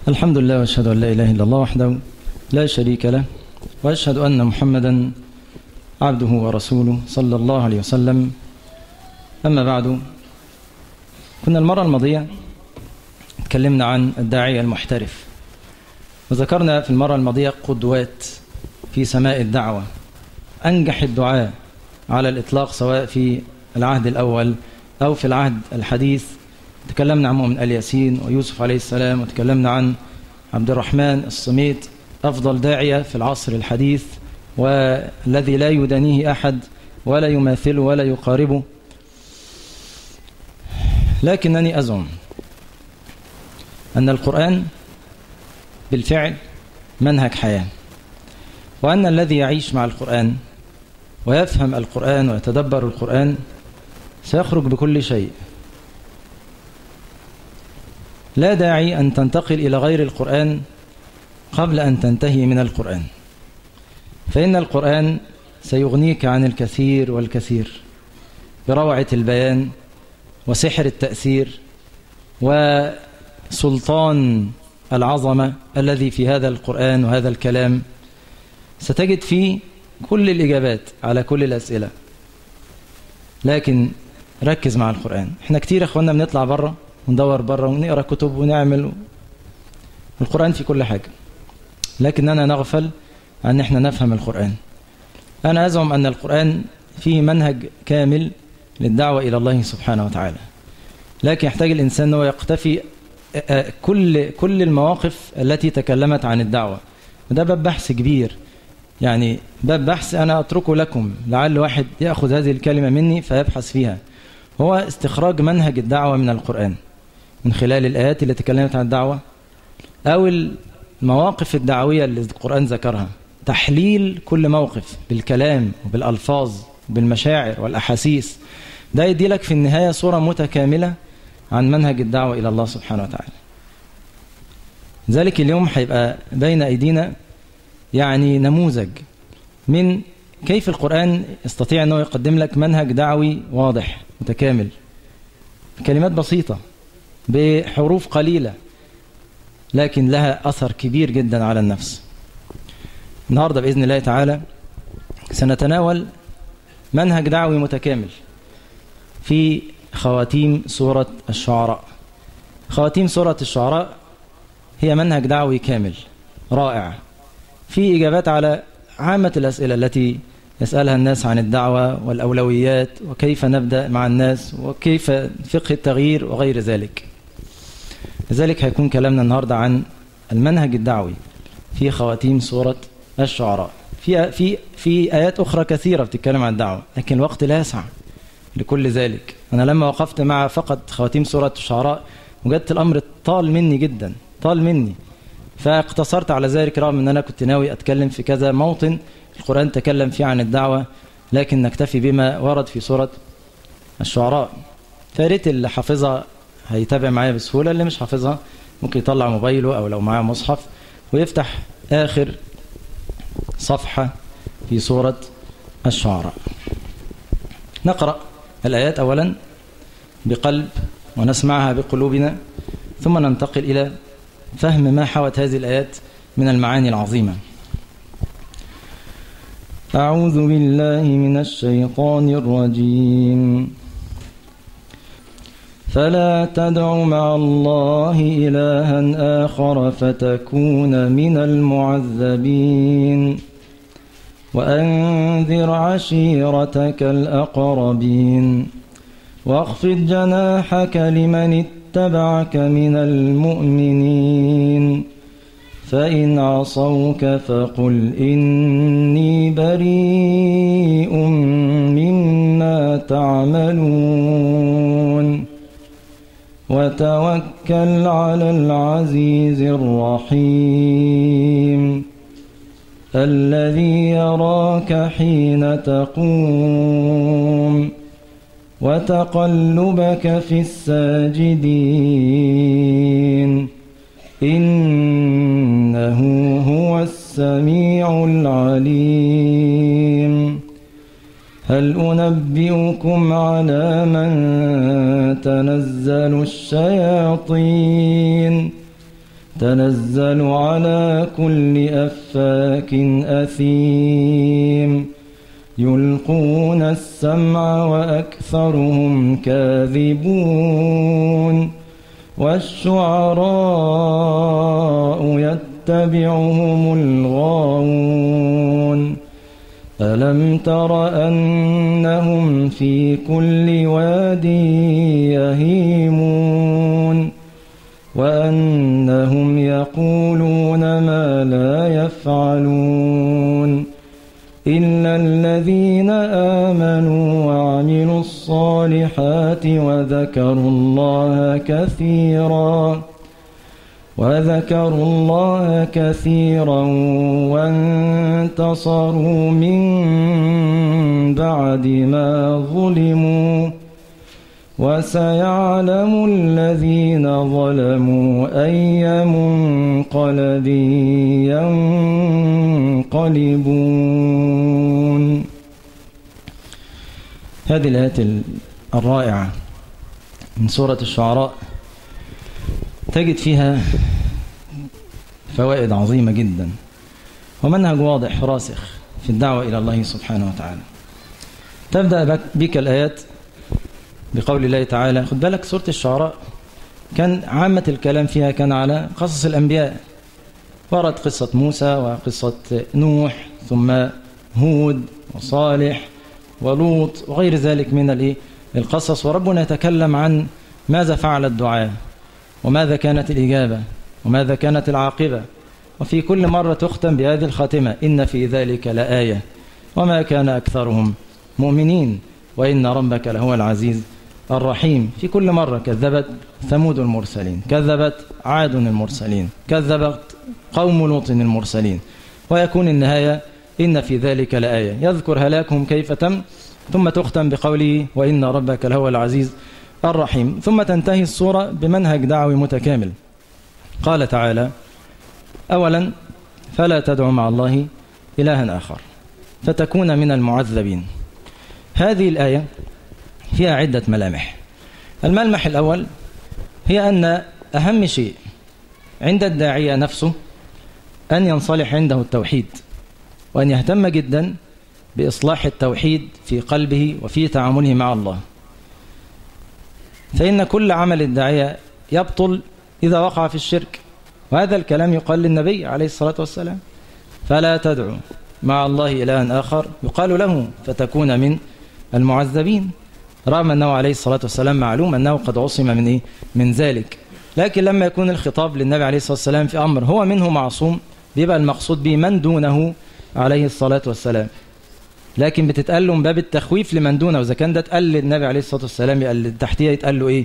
الحمد لله واشهد ان لا اله الا الله وحده لا شريك له واشهد ان محمدا عبده ورسوله صلى الله عليه وسلم اما بعد كنا المره الماضيه تكلمنا عن الداعيه المحترف وذكرنا في المره الماضيه قدوات في سماء الدعوه انجح الدعاء على الاطلاق سواء في العهد الاول او في العهد الحديث تكلمنا عن مؤمن ال ياسين ويوسف عليه السلام وتكلمنا عن عبد الرحمن الصميت افضل داعيه في العصر الحديث والذي لا يدانيه احد ولا يماثله ولا يقاربه لكنني ازعم ان القران بالفعل منهج حياه وان الذي يعيش مع القران ويفهم القران ويتدبر القران سيخرج بكل شيء لا داعي أن تنتقل إلى غير القرآن قبل أن تنتهي من القرآن فإن القرآن سيغنيك عن الكثير والكثير بروعة البيان وسحر التأثير وسلطان العظمة الذي في هذا القرآن وهذا الكلام ستجد فيه كل الإجابات على كل الأسئلة لكن ركز مع القرآن احنا كتير اخوانا بنطلع بره وندور بره ونقرا كتب ونعمل القرآن في كل حاجة لكننا نغفل أن احنا نفهم القرآن أنا أزعم أن القرآن فيه منهج كامل للدعوة إلى الله سبحانه وتعالى لكن يحتاج الإنسان أنه يقتفي كل كل المواقف التي تكلمت عن الدعوة وده باب بحث كبير يعني باب بحث أنا أتركه لكم لعل واحد يأخذ هذه الكلمة مني فيبحث فيها هو استخراج منهج الدعوة من القرآن من خلال الآيات اللي تكلمت عن الدعوة أو المواقف الدعوية اللي القرآن ذكرها تحليل كل موقف بالكلام وبالألفاظ بالمشاعر والأحاسيس ده يدي لك في النهاية صورة متكاملة عن منهج الدعوة إلى الله سبحانه وتعالى ذلك اليوم هيبقى بين أيدينا يعني نموذج من كيف القرآن يستطيع أنه يقدم لك منهج دعوي واضح متكامل كلمات بسيطة بحروف قليلة لكن لها أثر كبير جدا على النفس النهاردة بإذن الله تعالى سنتناول منهج دعوي متكامل في خواتيم سورة الشعراء خواتيم سورة الشعراء هي منهج دعوي كامل رائع في إجابات على عامة الأسئلة التي يسألها الناس عن الدعوة والأولويات وكيف نبدأ مع الناس وكيف فقه التغيير وغير ذلك لذلك هيكون كلامنا النهاردة عن المنهج الدعوي في خواتيم سورة الشعراء في في في آيات أخرى كثيرة بتتكلم عن الدعوة لكن الوقت لا يسع لكل ذلك أنا لما وقفت مع فقط خواتيم سورة الشعراء وجدت الأمر طال مني جدا طال مني فاقتصرت على ذلك رغم أن أنا كنت ناوي أتكلم في كذا موطن القرآن تكلم فيه عن الدعوة لكن نكتفي بما ورد في سورة الشعراء فياريت اللي حافظها هيتابع معايا بسهولة اللي مش حافظها ممكن يطلع موبايله أو لو معاه مصحف ويفتح آخر صفحة في سورة الشعراء نقرأ الآيات أولا بقلب ونسمعها بقلوبنا ثم ننتقل إلى فهم ما حوت هذه الآيات من المعاني العظيمة أعوذ بالله من الشيطان الرجيم فلا تدع مع الله إلها آخر فتكون من المعذبين وأنذر عشيرتك الأقربين واخفض جناحك لمن اتبعك من المؤمنين فإن عصوك فقل إني بريء مما تعملون وتوكل على العزيز الرحيم الذي يراك حين تقوم وتقلبك في الساجدين إنه هو السميع العليم هل أنبئكم على من تنزل الشياطين تنزل على كل أفاك أثيم يلقون السمع وأكثرهم كاذبون والشعراء يتبعهم الغاوون ألم تر أنهم في كل واد يهيمون وأنهم يقولون ما لا يفعلون إلا الذين آمنوا وعملوا الصالحات وذكروا الله كثيرا وذكروا الله كثيرا وانتصروا من بعد ما ظلموا وسيعلم الذين ظلموا أي منقلب ينقلبون هذه الآيات الرائعة من سورة الشعراء تجد فيها فوائد عظيمة جدا ومنهج واضح راسخ في الدعوة إلى الله سبحانه وتعالى تبدأ بك الآيات بقول الله تعالى خد بالك سورة الشعراء كان عامة الكلام فيها كان على قصص الأنبياء ورد قصة موسى وقصة نوح ثم هود وصالح ولوط وغير ذلك من القصص وربنا يتكلم عن ماذا فعل الدعاء وماذا كانت الإجابة وماذا كانت العاقبة وفي كل مرة تختم بهذه الخاتمة إن في ذلك لآية وما كان أكثرهم مؤمنين وإن ربك لهو العزيز الرحيم في كل مرة كذبت ثمود المرسلين كذبت عاد المرسلين كذبت قوم لوط المرسلين ويكون النهاية إن في ذلك لآية يذكر هلاكهم كيف تم ثم تختم بقوله وإن ربك لهو العزيز الرحيم ثم تنتهي الصورة بمنهج دعوي متكامل قال تعالى أولا فلا تدعو مع الله إلها آخر فتكون من المعذبين هذه الآية فيها عدة ملامح الملمح الأول هي أن أهم شيء عند الداعية نفسه أن ينصلح عنده التوحيد وأن يهتم جدا بإصلاح التوحيد في قلبه وفي تعامله مع الله فإن كل عمل الداعية يبطل إذا وقع في الشرك وهذا الكلام يقال للنبي عليه الصلاة والسلام فلا تدعو مع الله إلها آخر يقال له فتكون من المعذبين رغم أنه عليه الصلاة والسلام معلوم أنه قد عصم من إيه؟ من ذلك لكن لما يكون الخطاب للنبي عليه الصلاة والسلام في أمر هو منه معصوم بيبقى المقصود به من دونه عليه الصلاة والسلام لكن بتتقال له من باب التخويف لمن دونه وإذا كان ده اتقال للنبي عليه الصلاة والسلام يقال تحتيه يتقال له إيه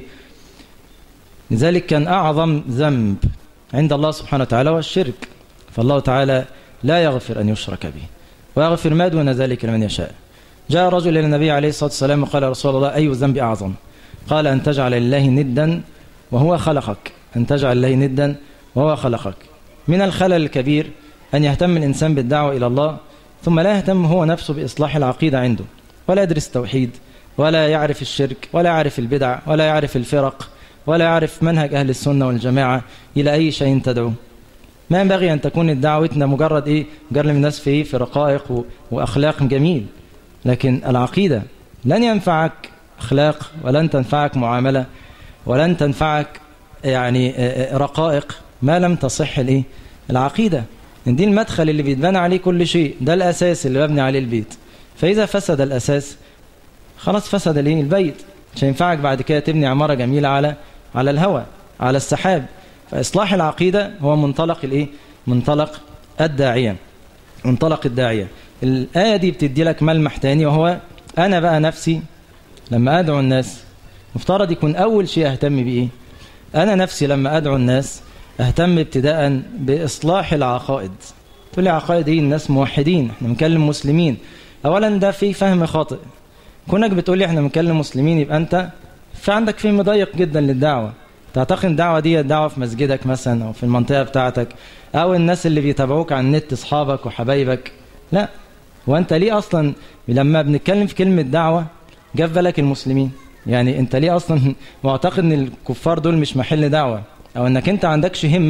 لذلك كان أعظم ذنب عند الله سبحانه وتعالى هو الشرك فالله تعالى لا يغفر أن يشرك به ويغفر ما دون ذلك لمن يشاء جاء رجل إلى النبي عليه الصلاة والسلام وقال رسول الله أي ذنب أعظم قال أن تجعل لله ندا وهو خلقك أن تجعل لله ندا وهو خلقك من الخلل الكبير أن يهتم الإنسان بالدعوة إلى الله ثم لا يهتم هو نفسه بإصلاح العقيدة عنده ولا يدرس التوحيد ولا يعرف الشرك ولا يعرف البدع ولا يعرف الفرق ولا يعرف منهج أهل السنة والجماعة إلى أي شيء تدعو ما ينبغي أن تكون دعوتنا مجرد إيه جرم الناس في إيه في رقائق وأخلاق جميل لكن العقيدة لن ينفعك أخلاق ولن تنفعك معاملة ولن تنفعك يعني رقائق ما لم تصح الإيه العقيدة دي المدخل اللي بيتبنى عليه كل شيء ده الأساس اللي ببني عليه البيت فإذا فسد الأساس خلاص فسد الايه البيت مش هينفعك بعد كده تبني عمارة جميلة على على الهواء على السحاب فإصلاح العقيدة هو منطلق الايه منطلق الداعية منطلق الداعية الآية دي بتدي لك ملمح تاني وهو أنا بقى نفسي لما أدعو الناس مفترض يكون أول شيء أهتم بإيه أنا نفسي لما أدعو الناس أهتم ابتداء بإصلاح العقائد تقول لي عقائد إيه الناس موحدين احنا بنكلم مسلمين أولا ده في فهم خاطئ كونك بتقول لي احنا بنكلم مسلمين يبقى أنت في عندك فهم ضيق جدا للدعوة تعتقد الدعوة دي دعوة في مسجدك مثلا أو في المنطقة بتاعتك أو الناس اللي بيتابعوك على النت أصحابك وحبايبك لا وأنت ليه أصلا لما بنتكلم في كلمة دعوة جاب بالك المسلمين يعني أنت ليه أصلا معتقد أن الكفار دول مش محل دعوة أو أنك أنت عندكش همة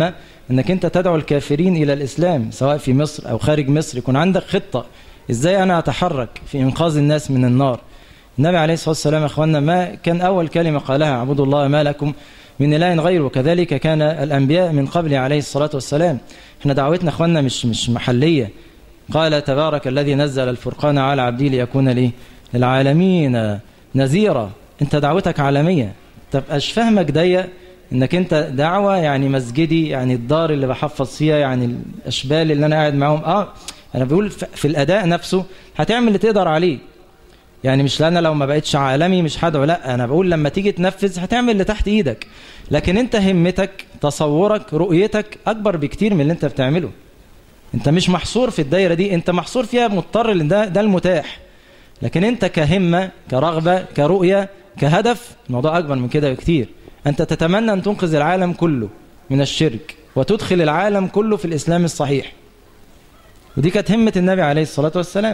انك انت تدعو الكافرين الى الاسلام سواء في مصر او خارج مصر يكون عندك خطة ازاي انا اتحرك في انقاذ الناس من النار النبي عليه الصلاة والسلام اخواننا ما كان اول كلمة قالها اعبدوا الله ما لكم من اله غيره كذلك كان الانبياء من قبل عليه الصلاة والسلام احنا دعوتنا اخواننا مش مش محلية قال تبارك الذي نزل الفرقان على عبدي ليكون لي للعالمين نذيرا انت دعوتك عالمية تبقاش فهمك ضيق انك انت دعوة يعني مسجدي يعني الدار اللي بحفظ فيها يعني الاشبال اللي انا قاعد معاهم اه انا بقول في الاداء نفسه هتعمل اللي تقدر عليه يعني مش انا لو ما بقتش عالمي مش هدعو لا انا بقول لما تيجي تنفذ هتعمل اللي تحت ايدك لكن انت همتك تصورك رؤيتك اكبر بكتير من اللي انت بتعمله انت مش محصور في الدايره دي انت محصور فيها مضطر لان ده ده المتاح لكن انت كهمه كرغبه كرؤيه كهدف الموضوع اكبر من كده بكتير انت تتمنى ان تنقذ العالم كله من الشرك وتدخل العالم كله في الاسلام الصحيح ودي كانت همه النبي عليه الصلاه والسلام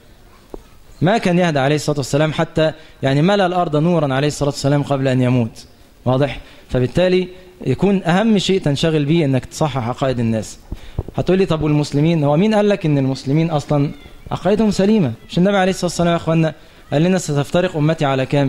ما كان يهدى عليه الصلاه والسلام حتى يعني ملا الارض نورا عليه الصلاه والسلام قبل ان يموت واضح فبالتالي يكون اهم شيء تنشغل به انك تصحح عقائد الناس هتقول لي طب والمسلمين هو مين قال لك ان المسلمين اصلا عقائدهم سليمه مش النبي عليه الصلاه والسلام يا اخوانا قال لنا ستفترق امتي على كام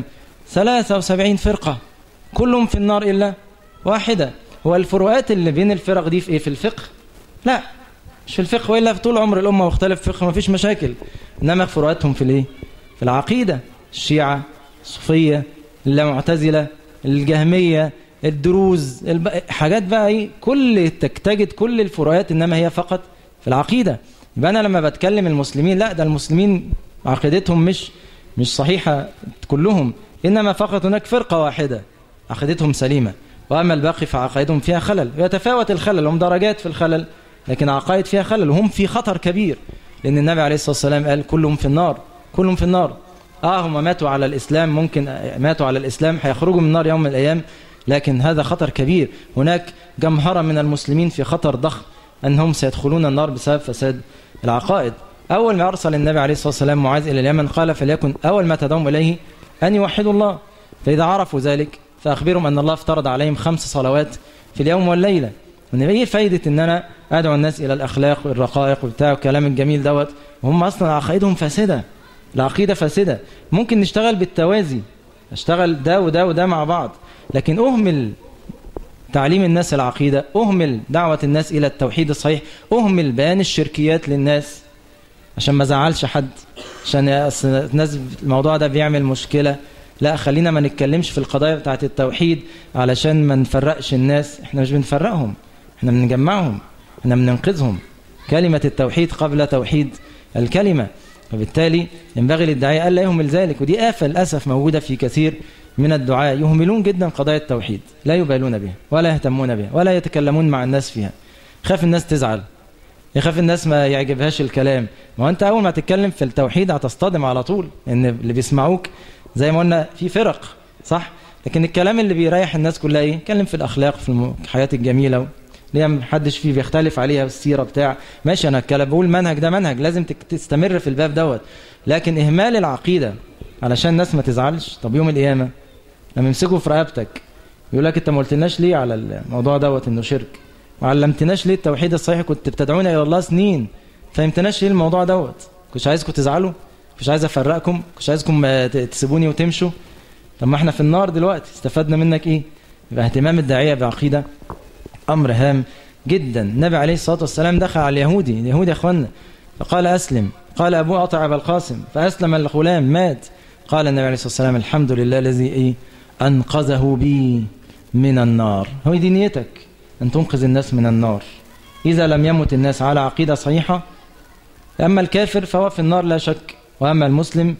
73 فرقه كلهم في النار الا واحده هو الفروقات اللي بين الفرق دي في ايه في الفقه لا مش في الفقه والا في طول عمر الامه مختلف فقه ما فيش مشاكل انما فروقاتهم في الايه في العقيده الشيعه الصوفيه اللامعتزله الجهميه الدروز الب... حاجات بقى ايه كل تجد كل الفروقات انما هي فقط في العقيده يبقى انا لما بتكلم المسلمين لا ده المسلمين عقيدتهم مش مش صحيحه كلهم انما فقط هناك فرقه واحده عقيدتهم سليمه واما الباقي فعقائدهم فيها خلل يتفاوت الخلل هم درجات في الخلل لكن عقائد فيها خلل وهم في خطر كبير لان النبي عليه الصلاه والسلام قال كلهم في النار كلهم في النار اه هم ماتوا على الاسلام ممكن ماتوا على الاسلام هيخرجوا من النار يوم من الايام لكن هذا خطر كبير هناك جمهرة من المسلمين في خطر ضخم أنهم سيدخلون النار بسبب فساد العقائد أول ما أرسل النبي عليه الصلاة والسلام معاذ إلى اليمن قال فليكن أول ما تدعوهم إليه أن يوحدوا الله فإذا عرفوا ذلك فأخبرهم أن الله افترض عليهم خمس صلوات في اليوم والليلة وإن إيه فايدة إن أنا أدعو الناس إلى الأخلاق والرقائق وبتاع والكلام الجميل دوت وهم أصلا عقائدهم فاسدة العقيدة فاسدة ممكن نشتغل بالتوازي اشتغل ده وده وده مع بعض لكن أهمل تعليم الناس العقيدة أهمل دعوة الناس إلى التوحيد الصحيح أهمل بيان الشركيات للناس عشان ما زعلش حد عشان الناس الموضوع ده بيعمل مشكلة لا خلينا ما نتكلمش في القضايا بتاعت التوحيد علشان ما نفرقش الناس احنا مش بنفرقهم احنا بنجمعهم احنا بننقذهم كلمة التوحيد قبل توحيد الكلمة وبالتالي ينبغي للداعية ألا يهمل ذلك ودي آفة للأسف موجودة في كثير من الدعاء يهملون جدا قضايا التوحيد لا يبالون بها ولا يهتمون بها ولا يتكلمون مع الناس فيها خاف الناس تزعل يخاف الناس ما يعجبهاش الكلام ما هو انت اول ما تتكلم في التوحيد هتصطدم على طول ان اللي بيسمعوك زي ما قلنا في فرق صح لكن الكلام اللي بيريح الناس كلها ايه اتكلم في الاخلاق في الحياه الجميله اللي محدش فيه بيختلف عليها السيره بتاع ماشي انا الكلام بقول المنهج ده منهج لازم تستمر في الباب دوت لكن اهمال العقيده علشان الناس ما تزعلش طب يوم القيامه لما يمسكوا في رقبتك يقول لك انت ما قلتلناش ليه على الموضوع دوت انه شرك ما علمتناش ليه التوحيد الصحيح كنت بتدعونا الى الله سنين فهمتناش ليه الموضوع دوت كنتش عايزكم تزعلوا كنتش عايز افرقكم كنتش عايزكم تسيبوني وتمشوا طب ما احنا في النار دلوقتي استفدنا منك ايه يبقى اهتمام الداعيه بعقيده امر هام جدا النبي عليه الصلاه والسلام دخل على اليهودي اليهودي يا اخوانا فقال اسلم قال ابوه اطع ابا القاسم فاسلم الغلام مات قال النبي عليه الصلاه والسلام الحمد لله الذي ايه انقذه بي من النار هو دي نيتك ان تنقذ الناس من النار اذا لم يمت الناس على عقيده صحيحه اما الكافر فهو في النار لا شك واما المسلم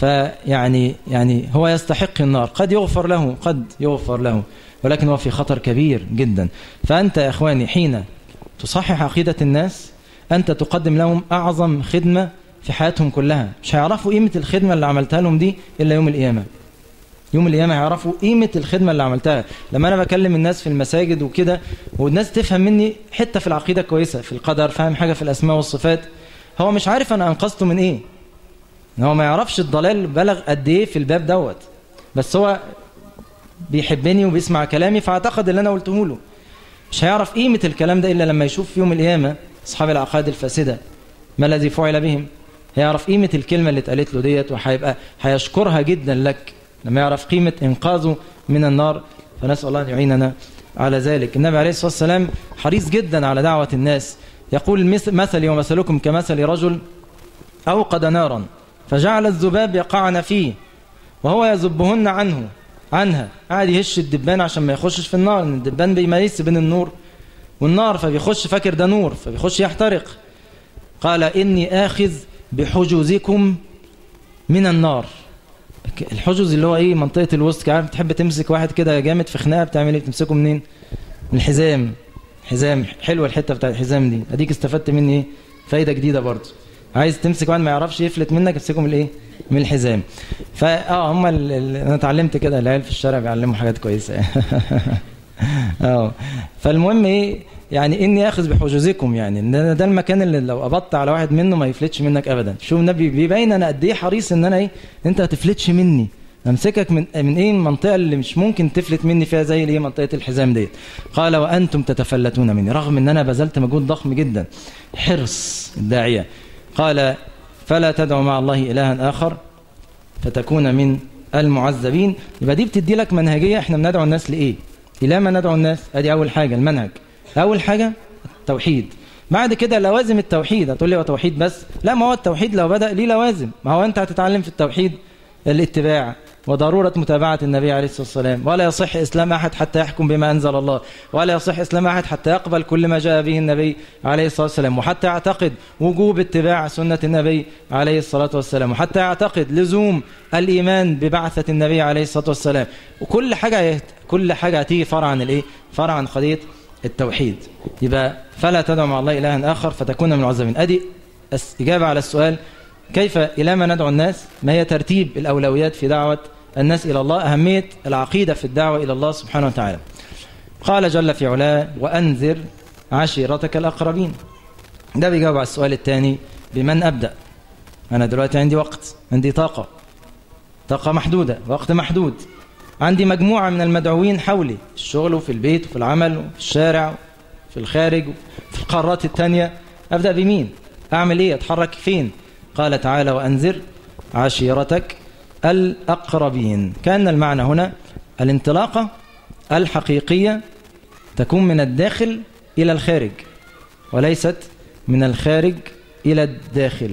فيعني يعني هو يستحق النار قد يغفر له قد يغفر له ولكن هو في خطر كبير جدا فأنت يا إخواني حين تصحح عقيدة الناس أنت تقدم لهم أعظم خدمة في حياتهم كلها مش هيعرفوا قيمة الخدمة اللي عملتها لهم دي إلا يوم القيامة يوم القيامة هيعرفوا قيمة الخدمة اللي عملتها لما أنا بكلم الناس في المساجد وكده والناس تفهم مني حتة في العقيدة كويسة في القدر فاهم حاجة في الأسماء والصفات هو مش عارف أنا أنقذته من إيه هو ما يعرفش الضلال بلغ قد إيه في الباب دوت بس هو بيحبني وبيسمع كلامي فاعتقد اللي أنا قلته له مش هيعرف قيمة الكلام ده إلا لما يشوف في يوم القيامة أصحاب العقائد الفاسدة ما الذي فعل بهم هيعرف قيمة الكلمة اللي اتقالت له ديت وهيبقى هيشكرها جدا لك لما يعرف قيمة إنقاذه من النار فنسأل الله أن يعيننا على ذلك النبي عليه الصلاة والسلام حريص جدا على دعوة الناس يقول مثلي ومثلكم كمثل رجل أوقد نارا فجعل الذباب يقعن فيه وهو يذبهن عنه عنها قاعد يهش الدبان عشان ما يخشش في النار ان الدبان بيميز بين النور والنار فبيخش فاكر ده نور فبيخش يحترق قال إني آخذ بحجوزكم من النار الحجز اللي هو ايه منطقة الوسط عارف تحب تمسك واحد كده جامد في خناقة بتعمل ايه بتمسكه منين من الحزام حزام حلوة الحتة بتاع الحزام دي اديك استفدت مني ايه فايدة جديدة برضه عايز تمسك واحد ما يعرفش يفلت منك امسكه من الايه من الحزام فاه هم انا اتعلمت كده العيال في الشارع بيعلموا حاجات كويسه اه فالمهم ايه يعني اني اخذ بحجوزكم يعني ان ده المكان اللي لو قبضت على واحد منه ما يفلتش منك ابدا شوف النبي بيبين انا قد ايه حريص ان انا ايه انت ما تفلتش مني امسكك من من ايه المنطقه اللي مش ممكن تفلت مني فيها زي الايه منطقه الحزام ديت قال وانتم تتفلتون مني رغم ان انا بذلت مجهود ضخم جدا حرص الداعيه قال فلا تدعوا مع الله الها اخر فتكون من المعذبين يبقى دي بتدي لك منهجيه احنا بندعو الناس لايه الى ما ندعو الناس ادي اول حاجه المنهج أول حاجة التوحيد بعد كده لوازم التوحيد هتقول لي هو توحيد بس لا ما هو التوحيد لو بدأ ليه لوازم ما هو أنت هتتعلم في التوحيد الاتباع وضرورة متابعة النبي عليه الصلاة والسلام ولا يصح إسلام أحد حتى يحكم بما أنزل الله ولا يصح إسلام أحد حتى يقبل كل ما جاء به النبي عليه الصلاة والسلام وحتى يعتقد وجوب اتباع سنة النبي عليه الصلاة والسلام وحتى يعتقد لزوم الإيمان ببعثة النبي عليه الصلاة والسلام وكل حاجة كل حاجة هتيجي فرع عن الإيه؟ فرع عن قضية التوحيد يبقى فلا تدعو مع الله إلها آخر فتكون من العزمين أدي إجابة على السؤال كيف إلى ما ندعو الناس ما هي ترتيب الأولويات في دعوة الناس إلى الله أهمية العقيدة في الدعوة إلى الله سبحانه وتعالى قال جل في علاه وأنذر عشيرتك الأقربين ده بيجاوب على السؤال الثاني بمن أبدأ أنا دلوقتي عندي وقت عندي طاقة طاقة محدودة وقت محدود عندي مجموعة من المدعوين حولي في الشغل وفي البيت وفي العمل وفي الشارع وفي الخارج وفي القارات التانية أبدأ بمين أعمل إيه أتحرك فين قال تعالى وأنذر عشيرتك الأقربين كان المعنى هنا الانطلاقة الحقيقية تكون من الداخل إلى الخارج وليست من الخارج إلى الداخل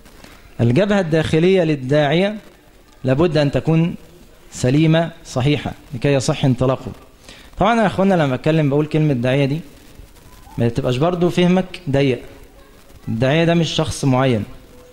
الجبهة الداخلية للداعية لابد أن تكون سليمة صحيحة لكي يصح انطلاقه طبعا يا أخوانا لما أتكلم بقول كلمة داعية دي ما تبقاش برضو فهمك ضيق الداعية ده مش شخص معين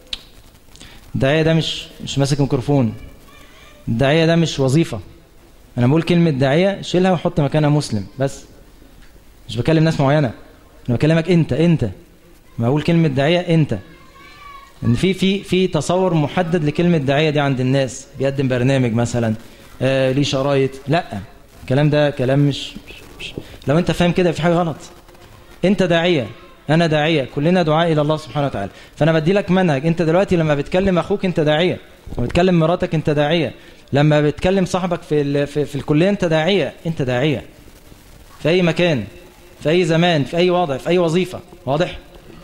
الداعية ده مش مش ماسك ميكروفون الداعية ده مش وظيفة أنا بقول كلمة داعية شيلها وحط مكانها مسلم بس مش بكلم ناس معينة أنا بكلمك أنت أنت ما أقول كلمة داعية أنت ان في في في تصور محدد لكلمه داعيه دي عند الناس بيقدم برنامج مثلا آه ليه شرايط لا الكلام ده كلام مش, مش لو انت فاهم كده في حاجه غلط انت داعيه انا داعيه كلنا دعاء الى الله سبحانه وتعالى فانا بدي لك منهج انت دلوقتي لما بتكلم اخوك انت داعيه لما بتكلم مراتك انت داعيه لما بتكلم صاحبك في في, في الكليه انت داعيه انت داعيه في اي مكان في اي زمان في اي وضع في اي وظيفه واضح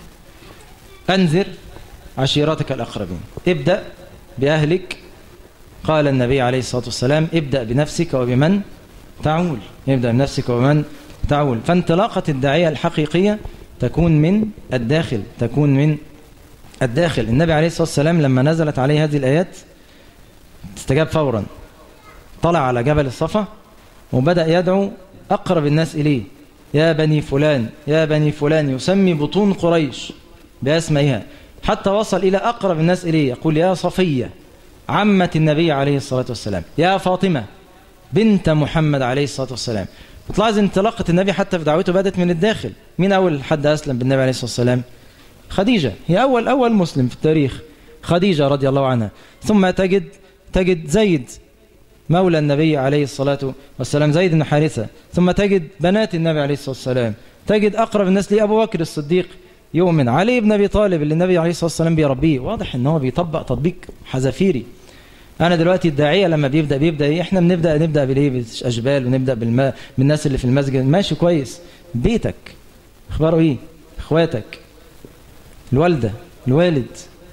انذر عشيرتك الأقربين ابدأ بأهلك قال النبي عليه الصلاة والسلام ابدأ بنفسك وبمن تعول ابدأ بنفسك وبمن تعول فانطلاقة الداعية الحقيقية تكون من الداخل تكون من الداخل النبي عليه الصلاة والسلام لما نزلت عليه هذه الآيات استجاب فورا طلع على جبل الصفا وبدأ يدعو أقرب الناس إليه يا بني فلان يا بني فلان يسمي بطون قريش بأسمائها حتى وصل إلى أقرب الناس إليه يقول يا صفية عمة النبي عليه الصلاة والسلام يا فاطمة بنت محمد عليه الصلاة والسلام وتلاحظ انطلاقة النبي حتى في دعوته بدأت من الداخل مين أول حد أسلم بالنبي عليه الصلاة والسلام خديجة هي أول أول مسلم في التاريخ خديجة رضي الله عنها ثم تجد تجد زيد مولى النبي عليه الصلاة والسلام زيد بن حارثة ثم تجد بنات النبي عليه الصلاة والسلام تجد أقرب الناس لأبو بكر الصديق يؤمن علي بن ابي طالب اللي النبي عليه الصلاه والسلام بيربيه واضح ان هو بيطبق تطبيق حذافيري انا دلوقتي الداعيه لما بيبدا بيبدا ايه احنا بنبدا نبدا بالايه بالاشبال ونبدا بالماء بالناس اللي في المسجد ماشي كويس بيتك اخباره ايه اخواتك الوالدة الوالد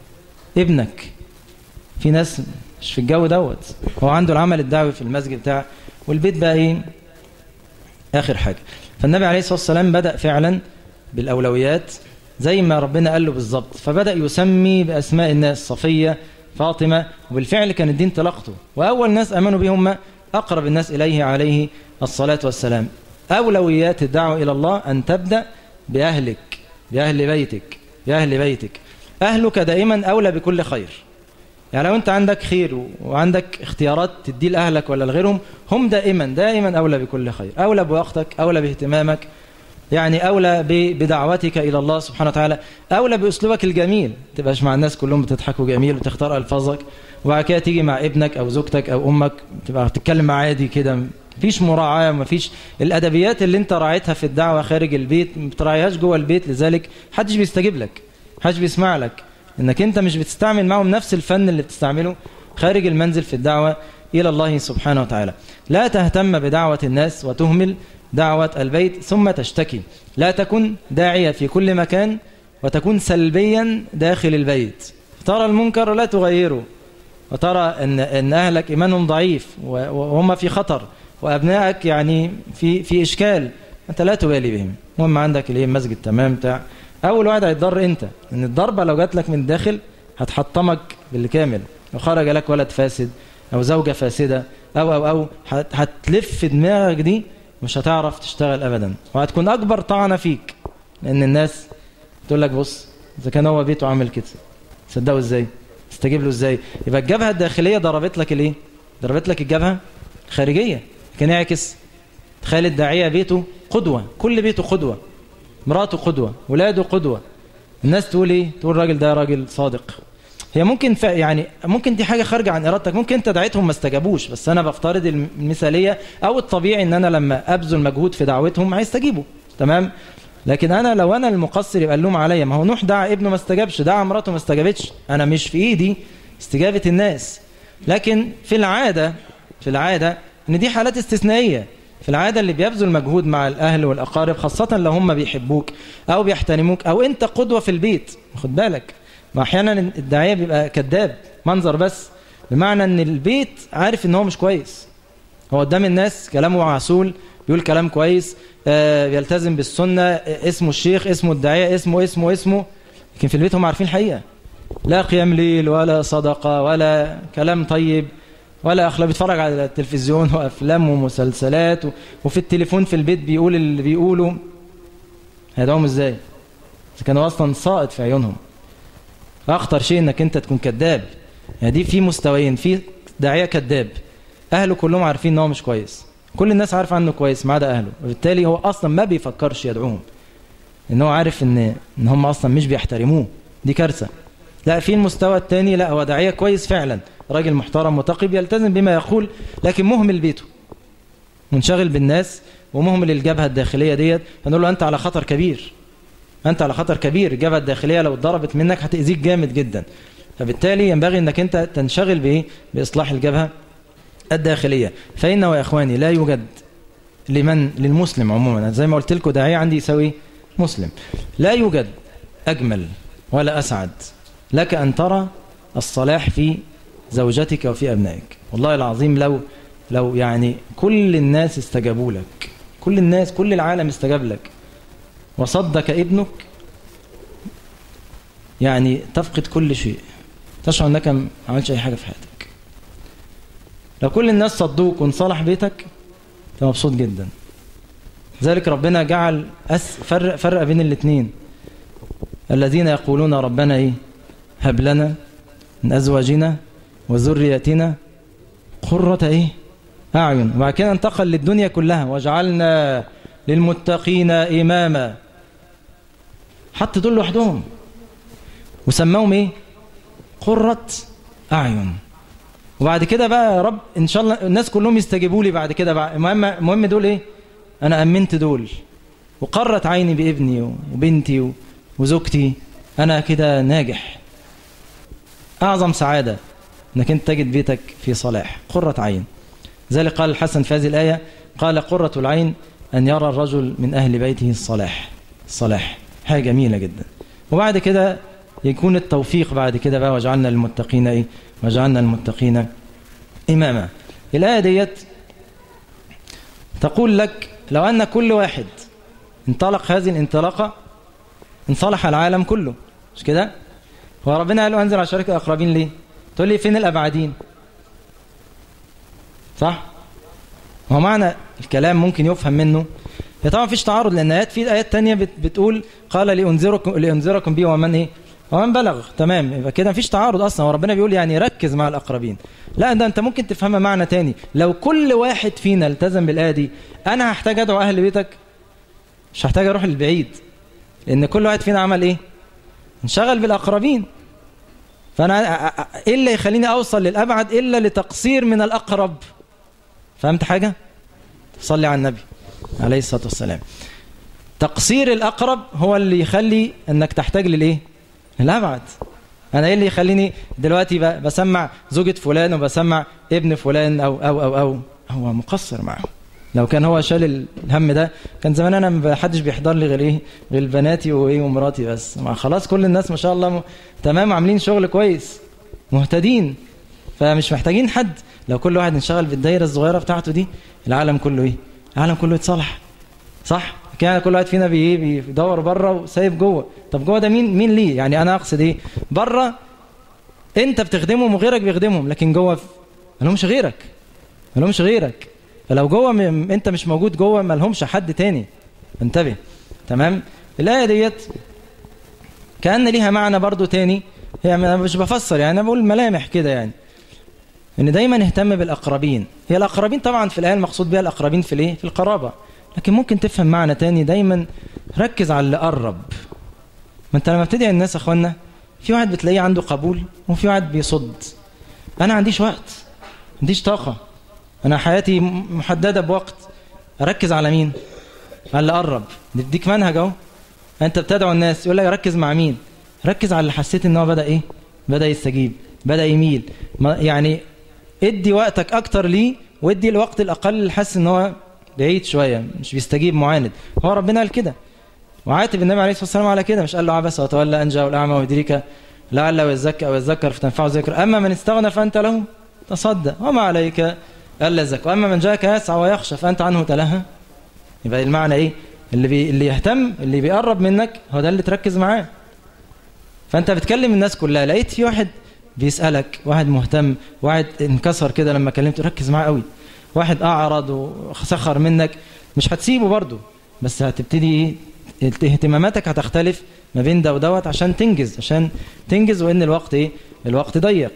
ابنك في ناس مش في الجو دوت هو عنده العمل الدعوي في المسجد بتاعه والبيت بقى ايه اخر حاجة فالنبي عليه الصلاة والسلام بدأ فعلا بالأولويات زي ما ربنا قال له بالظبط فبدأ يسمي بأسماء الناس صفية فاطمة وبالفعل كان الدين تلقته وأول ناس أمنوا به هم أقرب الناس إليه عليه الصلاة والسلام أولويات الدعوة إلى الله أن تبدأ بأهلك بأهل بيتك بأهل بيتك أهلك دائما أولى بكل خير يعني لو أنت عندك خير وعندك اختيارات تدي لأهلك ولا لغيرهم هم دائما دائما أولى بكل خير أولى بوقتك أولى باهتمامك يعني أولى بدعوتك إلى الله سبحانه وتعالى أولى بأسلوبك الجميل تبقاش مع الناس كلهم بتضحك جميل وتختار ألفاظك وبعد كده تيجي مع ابنك أو زوجتك أو أمك تبقى تتكلم معاه عادي كده مفيش مراعاة مفيش الأدبيات اللي أنت راعيتها في الدعوة خارج البيت ما بتراعيهاش جوه البيت لذلك محدش بيستجيب لك محدش بيسمع لك إنك أنت مش بتستعمل معهم نفس الفن اللي بتستعمله خارج المنزل في الدعوة إلى الله سبحانه وتعالى لا تهتم بدعوة الناس وتهمل دعوة البيت ثم تشتكي لا تكن داعية في كل مكان وتكون سلبيا داخل البيت ترى المنكر لا تغيره وترى أن, أن أهلك إيمانهم ضعيف وهم في خطر وأبنائك يعني في في إشكال أنت لا تبالي بهم المهم عندك الايه مسجد تمام بتاع أول واحد هيتضر أنت إن الضربة لو جات لك من الداخل هتحطمك بالكامل وخرج لك ولد فاسد أو زوجة فاسدة أو أو أو هتلف دماغك دي مش هتعرف تشتغل أبدا وهتكون أكبر طعنة فيك لأن الناس تقول لك بص إذا كان هو بيته عامل كده صدقوا إزاي استجيب له إزاي يبقى الجبهة الداخلية ضربت لك الإيه ضربت لك الجبهة الخارجية كان يعكس تخيل الداعية بيته قدوة كل بيته قدوة مراته قدوة ولاده قدوة الناس تقول ايه تقول الراجل ده راجل صادق هي ممكن ف... يعني ممكن دي حاجة خارجة عن إرادتك ممكن أنت دعيتهم ما استجابوش بس أنا بفترض المثالية أو الطبيعي إن أنا لما أبذل مجهود في دعوتهم هيستجيبوا تمام لكن أنا لو أنا المقصر يبقى اللوم عليا ما هو نوح دعا ابنه ما استجابش دعا مراته ما استجابتش أنا مش في إيدي استجابة الناس لكن في العادة في العادة إن دي حالات استثنائية في العادة اللي بيبذل مجهود مع الأهل والأقارب خاصة لو هم بيحبوك أو بيحترموك أو أنت قدوة في البيت خد بالك ما احيانا الداعيه بيبقى كذاب منظر بس بمعنى ان البيت عارف ان هو مش كويس هو قدام الناس كلامه معسول بيقول كلام كويس آه بيلتزم بالسنه آه اسمه الشيخ اسمه الداعيه اسمه اسمه اسمه لكن في البيت هم عارفين الحقيقه لا قيام ليل ولا صدقه ولا كلام طيب ولا اخلاق بيتفرج على التلفزيون وافلام ومسلسلات وفي التليفون في البيت بيقول اللي بيقوله هيدعوهم ازاي اذا كانوا اصلا ساقط في عيونهم اخطر شيء انك انت تكون كذاب يعني دي في مستويين في داعيه كذاب اهله كلهم عارفين ان هو مش كويس كل الناس عارفه عنه كويس ما عدا اهله وبالتالي هو اصلا ما بيفكرش يدعوهم ان هو عارف ان ان هم اصلا مش بيحترموه دي كارثه لا في المستوى الثاني لا هو داعيه كويس فعلا راجل محترم متقي بيلتزم بما يقول لكن مهمل بيته منشغل بالناس ومهمل الجبهه الداخليه ديت هنقول له انت على خطر كبير أنت على خطر كبير الجبهة الداخلية لو اتضربت منك هتأذيك جامد جدا فبالتالي ينبغي أنك أنت تنشغل بإيه؟ بإصلاح الجبهة الداخلية فإنه يا إخواني لا يوجد لمن للمسلم عموما زي ما قلت لكم داعية عندي يساوي مسلم لا يوجد أجمل ولا أسعد لك أن ترى الصلاح في زوجتك وفي أبنائك والله العظيم لو لو يعني كل الناس استجابوا لك كل الناس كل العالم استجاب لك وصدك ابنك يعني تفقد كل شيء تشعر انك ما عملتش اي حاجه في حياتك لو كل الناس صدوك وانصلح بيتك انت مبسوط جدا ذلك ربنا جعل أس فرق فرق بين الاثنين الذين يقولون ربنا ايه هب لنا من ازواجنا وذرياتنا قرة ايه اعين وبعد كده انتقل للدنيا كلها وجعلنا للمتقين إماما حط دول لوحدهم وسماهم ايه قرة أعين وبعد كده بقى يا رب إن شاء الله الناس كلهم يستجيبوا لي بعد كده بقى المهم المهم دول ايه أنا أمنت دول وقرت عيني بابني وبنتي وزوجتي أنا كده ناجح أعظم سعادة أنك أنت تجد بيتك في صلاح قرة عين ذلك قال الحسن في هذه الآية قال قرة العين أن يرى الرجل من أهل بيته الصلاح الصلاح حاجة جميلة جدا وبعد كده يكون التوفيق بعد كده بقى وجعلنا للمتقين إيه وجعلنا للمتقين إماما الآية ديت تقول لك لو أن كل واحد انطلق هذه الانطلاقة انصلح العالم كله مش كده هو ربنا قال له انزل على شركة الأقربين ليه تقول لي فين الأبعدين صح هو معنى الكلام ممكن يفهم منه هي طبعا فيش تعارض لان ايات في ايات تانية بتقول قال لانذركم لانذركم بي ومن ايه ومن بلغ تمام يبقى كده مفيش تعارض اصلا وربنا بيقول يعني ركز مع الاقربين لا ده انت ممكن تفهمها معنى تاني لو كل واحد فينا التزم بالايه دي انا هحتاج ادعو اهل بيتك مش هحتاج اروح للبعيد لان كل واحد فينا عمل ايه انشغل بالاقربين فانا ايه اللي يخليني اوصل للابعد الا لتقصير من الاقرب فهمت حاجه صلي على النبي عليه الصلاه والسلام تقصير الاقرب هو اللي يخلي انك تحتاج للايه الابعد انا ايه اللي يخليني دلوقتي بسمع زوجة فلان وبسمع ابن فلان او او او او هو مقصر معه لو كان هو شال الهم ده كان زمان انا ما حدش بيحضر لي غير ايه غير بناتي وايه ومراتي بس ما خلاص كل الناس ما شاء الله م... تمام عاملين شغل كويس مهتدين فمش محتاجين حد لو كل واحد انشغل بالدايره الصغيره بتاعته دي العالم كله ايه العالم كله يتصلح صح كان كل واحد فينا بي بيدور بره وسايب جوه طب جوه ده مين مين ليه يعني انا اقصد ايه بره انت بتخدمهم وغيرك بيخدمهم لكن جوه ما لهمش غيرك ما لهمش غيرك فلو جوه م... انت مش موجود جوه ما لهمش حد تاني انتبه تمام الايه ديت كان ليها معنى برضو تاني هي انا مش بفسر يعني انا بقول ملامح كده يعني ان دايما نهتم بالاقربين هي الاقربين طبعا في الايه المقصود بها الاقربين في الايه في القرابه لكن ممكن تفهم معنى تاني دايما ركز على اللي قرب ما انت لما بتدعي الناس يا اخوانا في واحد بتلاقيه عنده قبول وفي واحد بيصد انا عنديش وقت عنديش طاقه انا حياتي محدده بوقت اركز على مين على اللي قرب نديك منهج اهو انت بتدعو الناس يقول لك ركز مع مين ركز على اللي حسيت ان هو بدا ايه بدا يستجيب بدا يميل يعني ادي وقتك اكتر ليه وادي الوقت الاقل اللي حاسس ان هو بعيد شويه مش بيستجيب معاند هو ربنا قال كده وعاتب النبي عليه الصلاه والسلام على كده مش قال له عبس وتولى ان جاء الاعمى ويدريك لعله يزكى او يذكر فتنفعه ذكر اما من استغنى فانت له تصدق وما عليك الا الزكى واما من جاءك يسعى ويخشى فانت عنه تلهى يبقى المعنى ايه اللي بي اللي يهتم اللي بيقرب منك هو ده اللي تركز معاه فانت بتكلم الناس كلها لقيت في واحد بيسالك واحد مهتم واحد انكسر كده لما كلمته ركز معاه قوي واحد اعرض وسخر منك مش هتسيبه برضه بس هتبتدي ايه اهتماماتك هتختلف ما بين ده ودوت عشان تنجز عشان تنجز وان الوقت ايه الوقت ضيق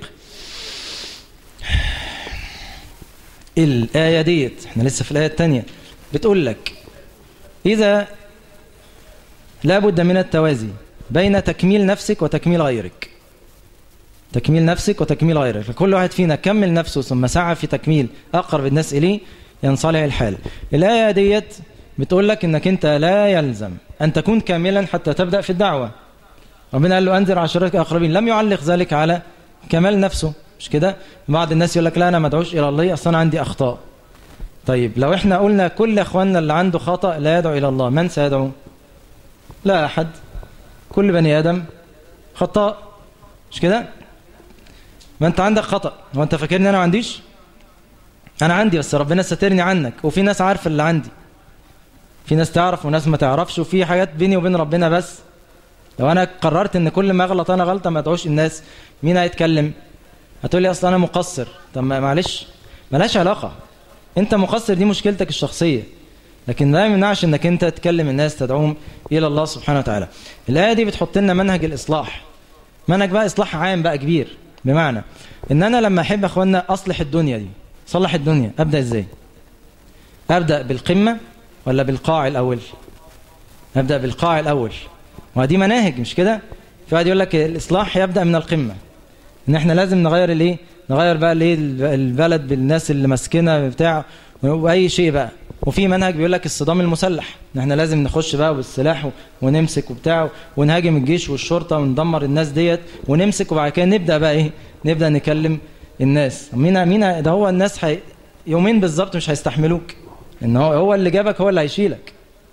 الآية ديت احنا لسه في الآية الثانية بتقول لك إذا لا بد من التوازي بين تكميل نفسك وتكميل غيرك تكميل نفسك وتكميل غيرك فكل واحد فينا كمل نفسه ثم سعى في تكميل أقرب الناس إليه ينصلح الحال الآية ديت بتقول لك إنك أنت لا يلزم أن تكون كاملا حتى تبدأ في الدعوة ربنا قال له أنذر عشرتك أقربين لم يعلق ذلك على كمال نفسه مش كده بعض الناس يقول لك لا أنا ما ادعوش إلى الله أصلا عندي أخطاء طيب لو احنا قلنا كل اخواننا اللي عنده خطأ لا يدعو إلى الله من سيدعو لا أحد كل بني آدم خطاء مش كده ما انت عندك خطأ هو انت فاكرني انا ما عنديش انا عندي بس ربنا سترني عنك وفي ناس عارفه اللي عندي في ناس تعرف وناس ما تعرفش وفي حاجات بيني وبين ربنا بس لو انا قررت ان كل ما اغلط انا غلطه ما ادعوش الناس مين هيتكلم هتقول لي اصلا انا مقصر طب معلش ملهاش علاقه انت مقصر دي مشكلتك الشخصيه لكن ده ما يمنعش انك انت تكلم الناس تدعوهم الى الله سبحانه وتعالى الايه دي بتحط لنا منهج الاصلاح منهج بقى اصلاح عام بقى كبير بمعنى ان انا لما احب اخوانا اصلح الدنيا دي صلح الدنيا ابدا ازاي ابدا بالقمه ولا بالقاع الاول ابدا بالقاع الاول ودي مناهج مش كده في واحد يقول لك الاصلاح يبدا من القمه ان احنا لازم نغير الايه نغير بقى الايه البلد بالناس اللي ماسكينها بتاع واي شيء بقى وفي منهج بيقول لك الصدام المسلح ان احنا لازم نخش بقى بالسلاح ونمسك وبتاع ونهاجم الجيش والشرطه وندمر الناس ديت ونمسك وبعد كده نبدا بقى ايه نبدا نكلم الناس مين مين ده هو الناس حي... يومين بالظبط مش هيستحملوك ان هو هو اللي جابك هو اللي هيشيلك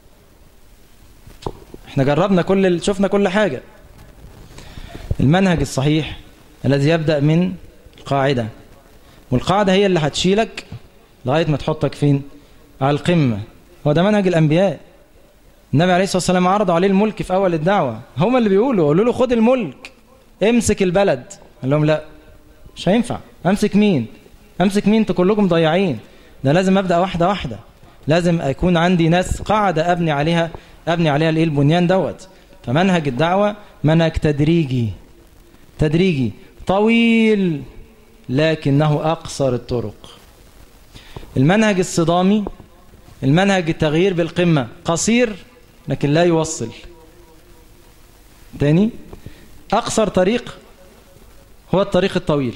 احنا جربنا كل شفنا كل حاجة المنهج الصحيح الذي يبدأ من القاعدة والقاعدة هي اللي هتشيلك لغاية ما تحطك فين على القمة هو ده منهج الأنبياء النبي عليه الصلاة والسلام عرض عليه الملك في أول الدعوة هم اللي بيقولوا قالوا له خد الملك امسك البلد قال لهم لا مش هينفع امسك مين امسك مين انتوا كلكم ضياعين ده لازم ابدا واحده واحده لازم يكون عندي ناس قاعده ابني عليها ابني عليها الايه البنيان دوت فمنهج الدعوه منهج تدريجي تدريجي طويل لكنه اقصر الطرق المنهج الصدامي المنهج التغيير بالقمه قصير لكن لا يوصل تاني اقصر طريق هو الطريق الطويل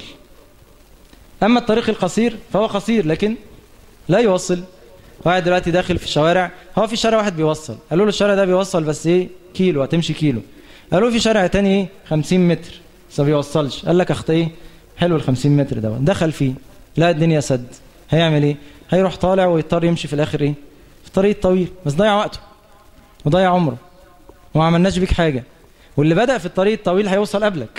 أما الطريق القصير فهو قصير لكن لا يوصل واحد دلوقتي داخل في الشوارع هو في شارع واحد بيوصل قالوا له الشارع ده بيوصل بس ايه كيلو هتمشي كيلو قالوا في شارع تاني ايه 50 متر بس ما بيوصلش قال لك اخت ايه حلو ال 50 متر ده دخل فيه لا الدنيا سد هيعمل ايه هيروح طالع ويضطر يمشي في الاخر ايه في طريق طويل بس ضيع وقته وضيع عمره وما عملناش بيك حاجه واللي بدأ في الطريق الطويل هيوصل قبلك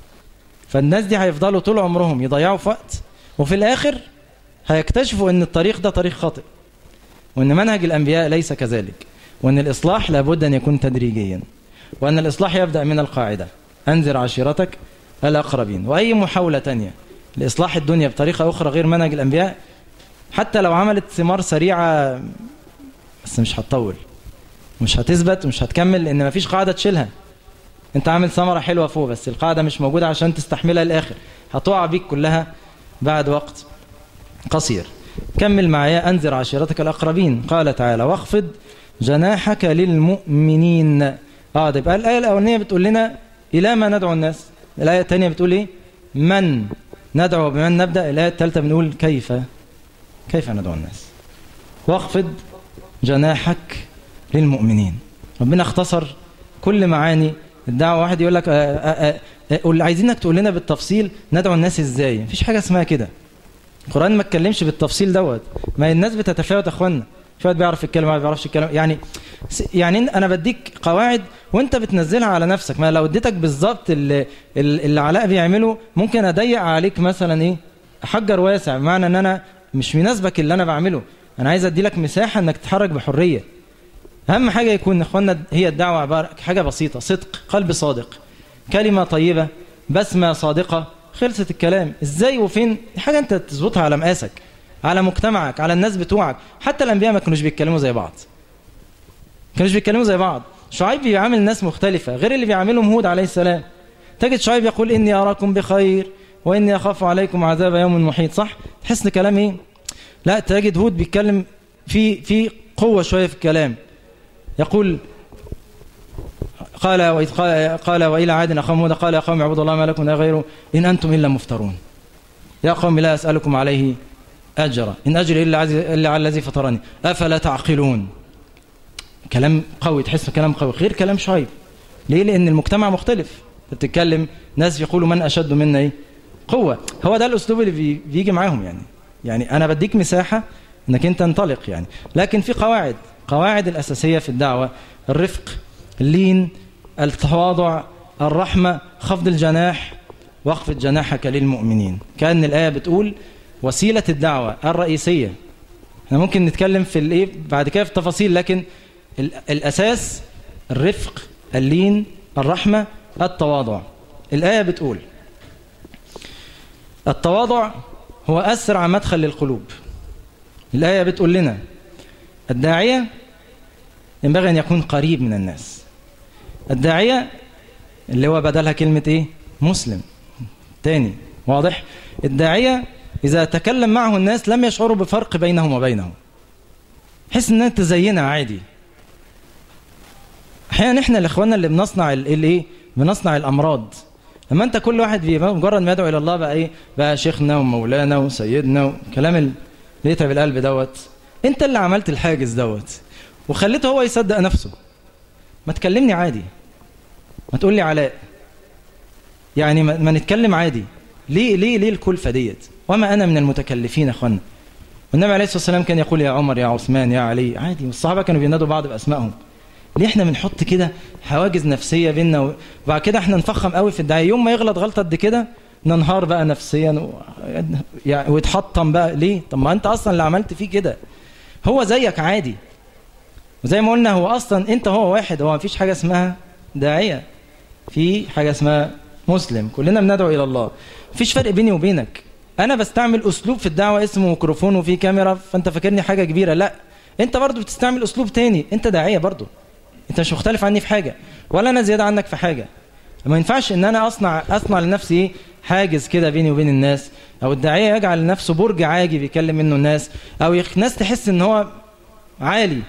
فالناس دي هيفضلوا طول عمرهم يضيعوا في وقت وفي الآخر هيكتشفوا أن الطريق ده طريق خاطئ وأن منهج الأنبياء ليس كذلك وأن الإصلاح لابد أن يكون تدريجيا وأن الإصلاح يبدأ من القاعدة أنذر عشيرتك الأقربين وأي محاولة تانية لإصلاح الدنيا بطريقة أخرى غير منهج الأنبياء حتى لو عملت ثمار سريعة بس مش هتطول مش هتثبت ومش هتكمل لأن مفيش قاعدة تشيلها انت عامل ثمرة حلوة فوق بس القاعدة مش موجودة عشان تستحملها الآخر هتقع بيك كلها بعد وقت قصير كمل معايا أنذر عشيرتك الأقربين قال تعالى واخفض جناحك للمؤمنين اه ده يبقى الآية الأولانية بتقول لنا إلى ما ندعو الناس الآية الثانية بتقول إيه من ندعو بمن نبدأ الآية الثالثة بنقول كيف كيف ندعو الناس واخفض جناحك للمؤمنين ربنا اختصر كل معاني الدعوة واحد يقول لك قول عايزينك تقول لنا بالتفصيل ندعو الناس ازاي مفيش حاجة اسمها كده القرآن ما اتكلمش بالتفصيل دوت ما الناس بتتفاوت اخوانا في واحد بيعرف يتكلم واحد بيعرفش يتكلم يعني يعني انا بديك قواعد وانت بتنزلها على نفسك ما لو اديتك بالظبط اللي, اللي علاء بيعمله ممكن اضيق عليك مثلا ايه حجر واسع بمعنى ان انا مش مناسبك اللي انا بعمله انا عايز ادي لك مساحه انك تتحرك بحريه اهم حاجه يكون اخوانا هي الدعوه عباره حاجه بسيطه صدق قلب صادق كلمه طيبه بسمه صادقه خلصت الكلام ازاي وفين حاجه انت تظبطها على مقاسك على مجتمعك على الناس بتوعك حتى الانبياء ما كانوش بيتكلموا زي بعض كانوش بيتكلموا زي بعض شعيب بيعامل ناس مختلفه غير اللي بيعاملهم هود عليه السلام تجد شعيب يقول اني اراكم بخير واني اخاف عليكم عذاب يوم محيط صح تحس كلام ايه لا تجد هود بيتكلم في في قوه شويه في الكلام يقول قال وإذ قال, قال وإلى عاد أخاهم هود قال يا قوم اعبدوا الله ما لكم لا غيره إن أنتم إلا مفترون يا قوم لا أسألكم عليه أجرا إن أجري إلا, إلا على الذي فطرني أفلا تعقلون كلام قوي تحس كلام قوي غير كلام شعيب ليه لأن المجتمع مختلف بتتكلم ناس يقولوا من أشد منا إيه قوة هو ده الأسلوب اللي بيجي معاهم يعني يعني أنا بديك مساحة أنك أنت انطلق يعني لكن في قواعد قواعد الأساسية في الدعوة الرفق اللين التواضع الرحمة خفض الجناح واخفض جناحك للمؤمنين كان الآية بتقول وسيلة الدعوة الرئيسية احنا ممكن نتكلم في الايه بعد كده في التفاصيل لكن الأساس الرفق اللين الرحمة التواضع الآية بتقول التواضع هو أسرع مدخل للقلوب الآية بتقول لنا الداعية ينبغي أن يكون قريب من الناس الداعية اللي هو بدلها كلمة إيه مسلم تاني واضح الداعية إذا تكلم معه الناس لم يشعروا بفرق بينهم وبينه حس ان انت زينا عادي احيانا احنا الاخوان اللي بنصنع الايه بنصنع الامراض لما انت كل واحد مجرد ما يدعو الى الله بقى ايه بقى شيخنا ومولانا وسيدنا وكلام اللي يتعب القلب دوت انت اللي عملت الحاجز دوت وخليته هو يصدق نفسه ما تكلمني عادي ما تقول لي علاء يعني ما, ما نتكلم عادي ليه ليه ليه الكلفه ديت وما انا من المتكلفين يا اخوانا والنبي عليه الصلاة والسلام كان يقول يا عمر يا عثمان يا علي عادي والصحابة كانوا بينادوا بعض بأسمائهم ليه احنا بنحط كده حواجز نفسية بيننا وبعد كده احنا نفخم قوي في الدعاية يوم ما يغلط غلطة قد كده ننهار بقى نفسيا و... يعني ويتحطم بقى ليه طب ما انت اصلا اللي عملت فيه كده هو زيك عادي وزي ما قلنا هو اصلا انت هو واحد هو مفيش حاجة اسمها داعية في حاجة اسمها مسلم كلنا بندعو الى الله مفيش فرق بيني وبينك انا بستعمل اسلوب في الدعوة اسمه ميكروفون وفي كاميرا فانت فاكرني حاجة كبيرة لا انت برضو بتستعمل اسلوب تاني انت داعية برضو انت مش مختلف عني في حاجة ولا انا زيادة عنك في حاجة ما ينفعش ان انا اصنع اصنع لنفسي ايه حاجز كده بيني وبين الناس او الداعية يجعل لنفسه برج عاجي بيكلم منه الناس او يخ... ناس تحس ان هو عالي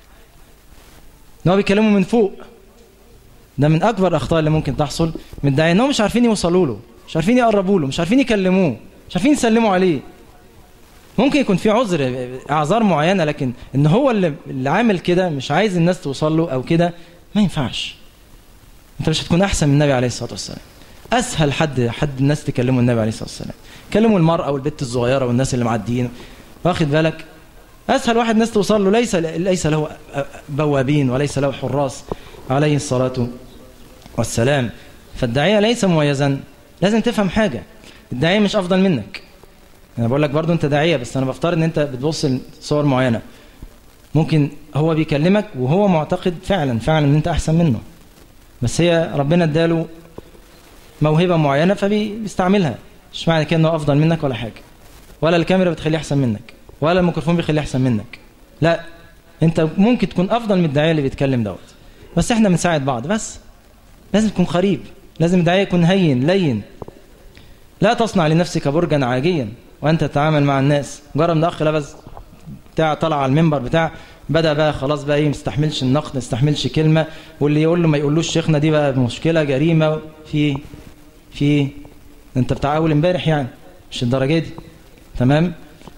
ان هو بيكلمه من فوق ده من اكبر الاخطاء اللي ممكن تحصل من الداعية انهم مش عارفين يوصلوا له مش عارفين يقربوا له مش عارفين يكلموه مش عارفين يسلموا عليه ممكن يكون في عذر اعذار معينة لكن ان هو اللي, اللي عامل كده مش عايز الناس توصل له او كده ما ينفعش انت مش هتكون احسن من النبي عليه الصلاة والسلام اسهل حد حد الناس تكلموا النبي عليه الصلاة والسلام كلموا المرأة والبت الصغيرة والناس اللي معديين واخد بالك اسهل واحد الناس توصل له ليس ليس له بوابين وليس له حراس عليه الصلاة والسلام فالداعية ليس مميزا لازم تفهم حاجة الداعية مش افضل منك انا بقول لك برضو انت داعية بس انا بفترض ان انت بتبص لصور معينة ممكن هو بيكلمك وهو معتقد فعلا فعلا ان انت احسن منه بس هي ربنا اداله موهبة معينة فبيستعملها مش معنى كده انه افضل منك ولا حاجة ولا الكاميرا بتخليه احسن منك ولا الميكروفون بيخليه احسن منك لا انت ممكن تكون افضل من الداعية اللي بيتكلم دوت بس احنا بنساعد بعض بس لازم تكون قريب لازم الداعية يكون هين لين لا تصنع لنفسك برجا عاجيا وانت تتعامل مع الناس مجرد من اخ لبس بتاع طلع على المنبر بتاع بدا بقى خلاص بقى ايه ما يستحملش النقد ما يستحملش كلمه واللي يقول له ما يقولوش شيخنا دي بقى مشكله جريمه في في انت بتاع اول امبارح يعني مش الدرجه دي تمام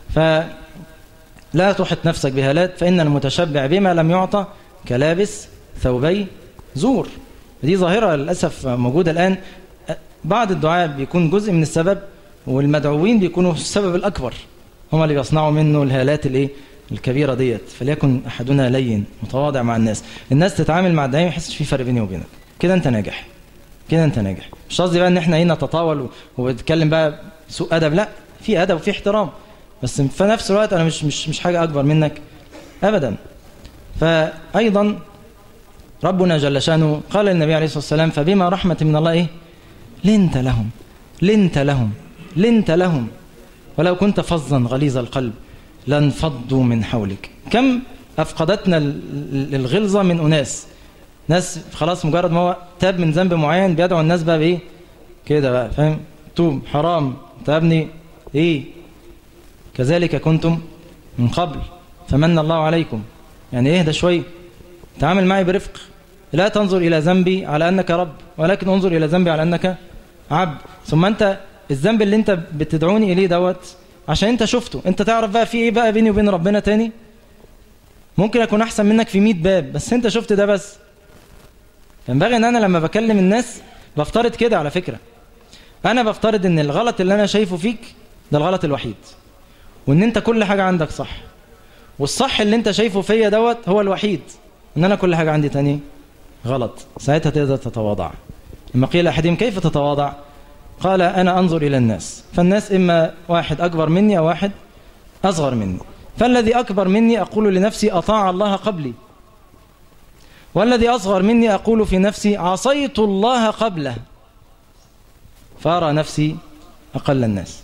فلا تحط نفسك بهالات فان المتشبع بما لم يعطى كلابس ثوبي زور دي ظاهره للاسف موجوده الان بعض الدعاء بيكون جزء من السبب والمدعوين بيكونوا السبب الأكبر هم اللي بيصنعوا منه الهالات الايه الكبيرة ديت فليكن أحدنا لين متواضع مع الناس الناس تتعامل مع الدعاء ما يحسش في فرق بيني وبينك كده أنت ناجح كده أنت ناجح مش قصدي بقى إن إحنا هنا نتطاول وبتكلم بقى سوء أدب لا في أدب وفي احترام بس في نفس الوقت أنا مش مش مش حاجة أكبر منك أبدا فأيضا ربنا جل شانه قال للنبي عليه الصلاة والسلام فبما رحمة من الله إيه لنت لهم لنت لهم لنت لهم ولو كنت فظا غليظ القلب لانفضوا من حولك كم أفقدتنا الغلظة من أناس ناس خلاص مجرد ما هو تاب من ذنب معين بيدعو الناس بقى بإيه كده بقى فاهم توب حرام انت يا ابني إيه كذلك كنتم من قبل فمن الله عليكم يعني اهدى شوية تعامل معي برفق لا تنظر إلى ذنبي على أنك رب ولكن انظر إلى ذنبي على أنك عبد ثم أنت الذنب اللي أنت بتدعوني إليه دوت عشان أنت شفته أنت تعرف بقى في إيه بقى بيني وبين ربنا تاني ممكن أكون أحسن منك في 100 باب بس أنت شفت ده بس ينبغي أن أنا لما بكلم الناس بفترض كده على فكرة أنا بفترض أن الغلط اللي أنا شايفه فيك ده الغلط الوحيد وأن أنت كل حاجة عندك صح والصح اللي أنت شايفه فيا دوت هو الوحيد أن أنا كل حاجة عندي تاني غلط ساعتها تقدر تتواضع لما قيل أحدهم كيف تتواضع قال أنا أنظر إلى الناس فالناس إما واحد أكبر مني أو واحد أصغر مني فالذي أكبر مني أقول لنفسي أطاع الله قبلي والذي أصغر مني أقول في نفسي عصيت الله قبله فأرى نفسي أقل الناس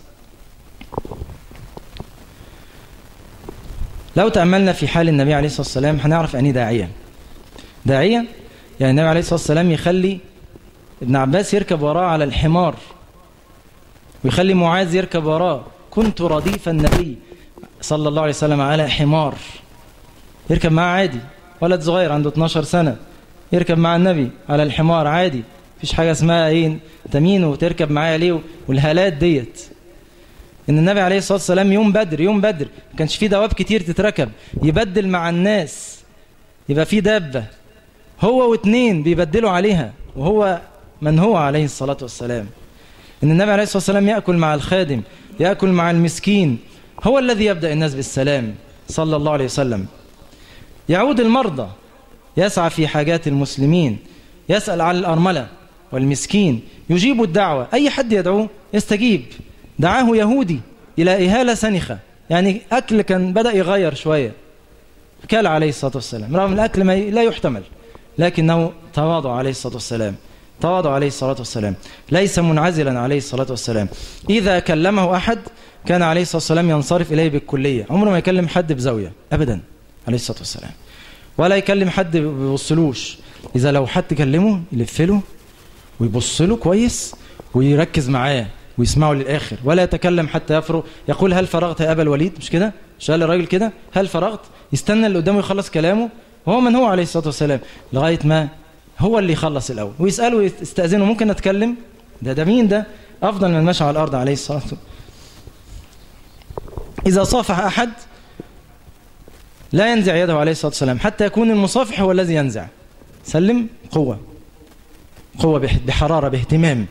لو تأملنا في حال النبي عليه الصلاة والسلام هنعرف أني داعية داعية يعني النبي عليه الصلاة والسلام يخلي ابن عباس يركب وراه على الحمار ويخلي معاذ يركب وراه كنت رديف النبي صلى الله عليه وسلم على حمار يركب معاه عادي ولد صغير عنده 12 سنة يركب مع النبي على الحمار عادي مفيش حاجة اسمها ايه تمين وتركب معايا ليه والهالات ديت ان النبي عليه الصلاة والسلام يوم بدر يوم بدر ما كانش فيه دواب كتير تتركب يبدل مع الناس يبقى فيه دابة هو واثنين بيبدلوا عليها وهو من هو عليه الصلاة والسلام إن النبي عليه الصلاة والسلام يأكل مع الخادم يأكل مع المسكين هو الذي يبدأ الناس بالسلام صلى الله عليه وسلم يعود المرضى يسعى في حاجات المسلمين يسأل عن الأرملة والمسكين يجيب الدعوة أي حد يدعوه يستجيب دعاه يهودي إلى إهالة سنخة يعني أكل كان بدأ يغير شوية كال عليه الصلاة والسلام رغم الأكل ما لا يحتمل لكنه تواضع عليه الصلاة والسلام تواضع عليه الصلاة والسلام ليس منعزلا عليه الصلاة والسلام إذا كلمه أحد كان عليه الصلاة والسلام ينصرف إليه بالكلية عمره ما يكلم حد بزاوية أبدا عليه الصلاة والسلام ولا يكلم حد بيبصلوش إذا لو حد كلمه يلف له ويبص له كويس ويركز معاه ويسمعه للآخر ولا يتكلم حتى يفرغ يقول هل فرغت يا أبا الوليد مش كده شغال الراجل كده هل فرغت يستنى اللي قدامه يخلص كلامه وهو من هو عليه الصلاة والسلام لغاية ما هو اللي يخلص الأول ويسأله ويستأذنه ممكن نتكلم ده ده مين ده أفضل من مشى على الأرض عليه الصلاة والسلام إذا صافح أحد لا ينزع يده عليه الصلاة والسلام حتى يكون المصافح هو الذي ينزع سلم قوة قوة بحرارة باهتمام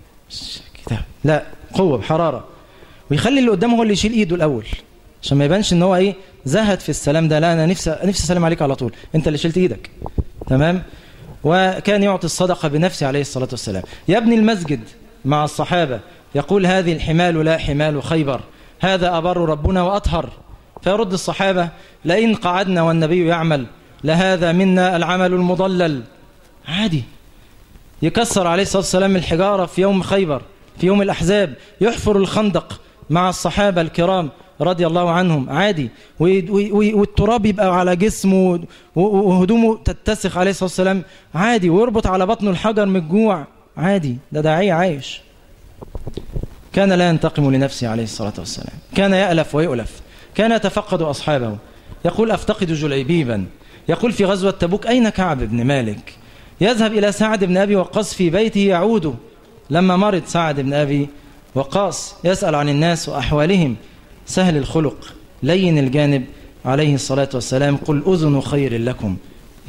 لا قوة بحرارة ويخلي اللي قدامه هو اللي يشيل ايده الاول عشان ما يبانش ان هو ايه زهد في السلام ده لا انا نفسي نفسي اسلم عليك على طول انت اللي شلت ايدك تمام وكان يعطي الصدقة بنفسه عليه الصلاة والسلام يبني المسجد مع الصحابة يقول هذه الحمال لا حمال خيبر هذا أبر ربنا وأطهر فيرد الصحابة لئن قعدنا والنبي يعمل لهذا منا العمل المضلل عادي يكسر عليه الصلاة والسلام الحجارة في يوم خيبر في يوم الأحزاب يحفر الخندق مع الصحابة الكرام رضي الله عنهم عادي والتراب يبقى على جسمه وهدومه تتسخ عليه الصلاة والسلام عادي ويربط على بطنه الحجر من الجوع عادي ده داعية عايش كان لا ينتقم لنفسه عليه الصلاة والسلام كان يألف ويؤلف كان يتفقد أصحابه يقول أفتقد جليبيبا يقول في غزوة تبوك أين كعب بن مالك يذهب إلى سعد بن أبي وقاص في بيته يعود لما مرض سعد بن أبي وقاص يسأل عن الناس وأحوالهم سهل الخلق لين الجانب عليه الصلاة والسلام قل أذن خير لكم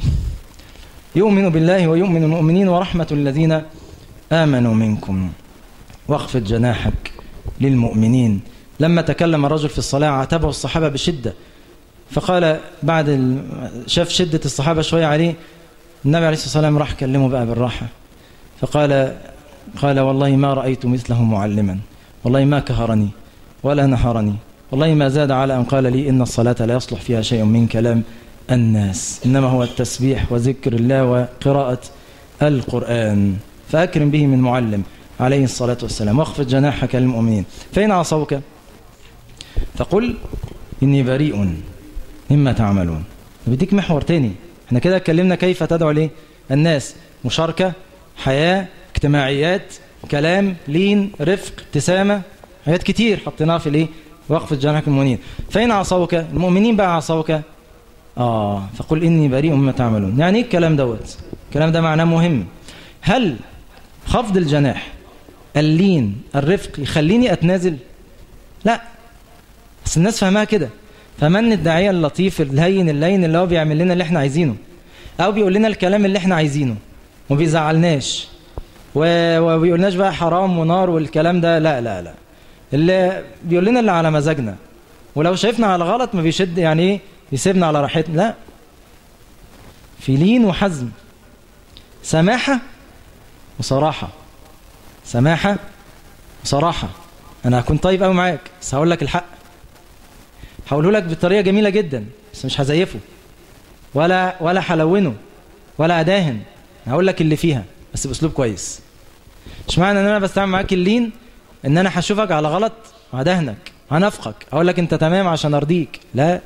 يؤمن بالله ويؤمن المؤمنين ورحمة الذين آمنوا منكم واخفض جناحك للمؤمنين لما تكلم الرجل في الصلاة عاتبه الصحابة بشدة فقال بعد شاف شدة الصحابة شوية عليه النبي عليه الصلاة والسلام راح كلمه بقى بالراحة فقال قال والله ما رأيت مثله معلما والله ما كهرني ولا نهرني والله ما زاد على أن قال لي إن الصلاة لا يصلح فيها شيء من كلام الناس إنما هو التسبيح وذكر الله وقراءة القرآن فأكرم به من معلم عليه الصلاة والسلام واخفض جناحك للمؤمنين فإن عصوك فقل إني بريء مما تعملون بديك محور تاني احنا كده اتكلمنا كيف تدعو ليه الناس مشاركة حياة اجتماعيات كلام لين رفق ابتسامة حاجات كتير حطيناها في الايه وقف جناحك المؤمنين فإن عصوك المؤمنين بقى عصوك آه فقل إني بريء مما تعملون يعني ايه الكلام دوت الكلام ده معناه مهم هل خفض الجناح اللين الرفق يخليني أتنازل لا بس الناس فهمها كده فمن الداعية اللطيف الهين اللين اللي هو بيعمل لنا اللي احنا عايزينه أو بيقول لنا الكلام اللي احنا عايزينه وما بيزعلناش وما بيقولناش بقى حرام ونار والكلام ده لا لا لا اللي بيقول لنا اللي على مزاجنا ولو شايفنا على غلط ما بيشد يعني ايه يسيبنا على راحتنا لا في لين وحزم سماحة وصراحة سماحة وصراحة أنا هكون طيب قوي معاك بس هقول لك الحق هقوله لك بطريقة جميلة جدا بس مش هزيفه ولا ولا حلونه ولا أداهن هقول لك اللي فيها بس بأسلوب كويس مش معنى ان انا بستعمل معاك اللين ان انا هشوفك على غلط وهدهنك هنفقك اقول لك انت تمام عشان ارضيك لا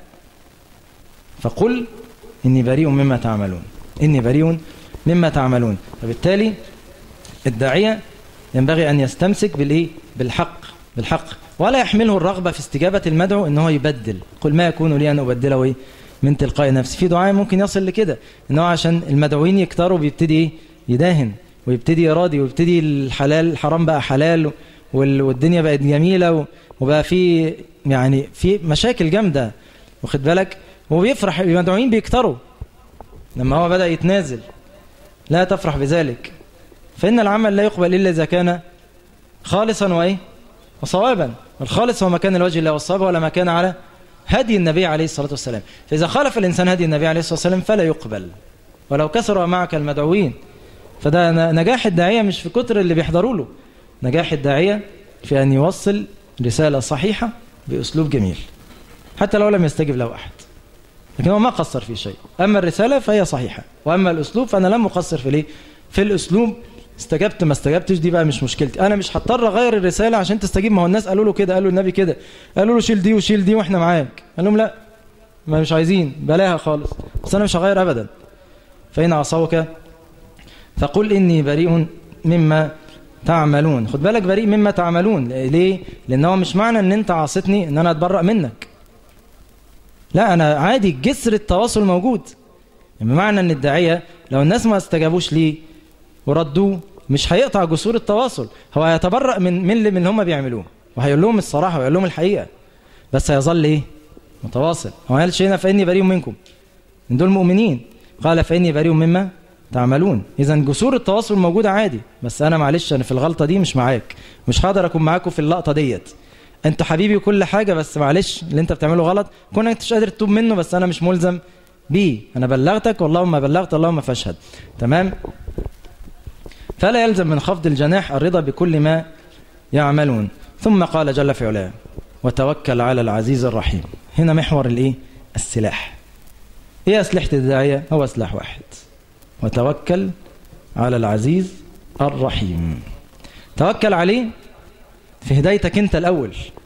فقل اني بريء مما تعملون اني بريء مما تعملون فبالتالي الداعية ينبغي ان يستمسك بالايه بالحق بالحق ولا يحمله الرغبة في استجابة المدعو ان هو يبدل قل ما يكون لي ان ابدله ايه من تلقاء نفسي في دعاء ممكن يصل لكده ان هو عشان المدعوين يكتروا بيبتدي ايه يداهن ويبتدي يراضي ويبتدي الحلال الحرام بقى حلال والدنيا بقت جميلة وبقى في يعني في مشاكل جامدة واخد بالك هو بيفرح المدعوين بيكتروا لما هو بدأ يتنازل لا تفرح بذلك فإن العمل لا يقبل إلا إذا كان خالصا وإيه وصوابا الخالص هو ما كان الوجه الله والصواب ولا ما كان على هدي النبي عليه الصلاة والسلام فإذا خالف الإنسان هدي النبي عليه الصلاة والسلام فلا يقبل ولو كثر معك المدعوين فده نجاح الداعية مش في كتر اللي بيحضروا له نجاح الداعية في أن يوصل رسالة صحيحة بأسلوب جميل حتى لو لم يستجب له أحد لكن هو ما قصر في شيء أما الرسالة فهي صحيحة وأما الأسلوب فأنا لم أقصر في ليه في الأسلوب استجبت ما استجبتش دي بقى مش مشكلتي أنا مش هضطر أغير الرسالة عشان تستجيب ما هو الناس قالوا له كده قالوا النبي كده قالوا له شيل دي وشيل دي وإحنا معاك قال لهم لا ما مش عايزين بلاها خالص بس أنا مش هغير أبدا فإن عصوك فقل إني بريء مما تعملون خد بالك بريء مما تعملون ليه لأن هو مش معنى أن أنت عاصتني أن أنا أتبرأ منك لا أنا عادي جسر التواصل موجود يعني بمعنى أن الداعية لو الناس ما استجابوش ليه وردوه مش هيقطع جسور التواصل هو هيتبرأ من من اللي هم بيعملوه وهيقول لهم الصراحة ويقول لهم الحقيقة بس هيظل ايه متواصل هو قال شيئا فإني بريء منكم من دول مؤمنين قال فإني بريء مما تعملون إذا جسور التواصل موجودة عادي بس أنا معلش أنا في الغلطة دي مش معاك مش هقدر أكون معاكم في اللقطة ديت أنت حبيبي وكل حاجة بس معلش اللي أنت بتعمله غلط كون أنت مش قادر تتوب منه بس أنا مش ملزم بيه أنا بلغتك واللهم بلغت اللهم فاشهد تمام فلا يلزم من خفض الجناح الرضا بكل ما يعملون ثم قال جل في علاه وتوكل على العزيز الرحيم هنا محور الايه السلاح ايه اسلحه الداعيه هو سلاح واحد وتوكل على العزيز الرحيم توكل عليه في هدايتك انت الاول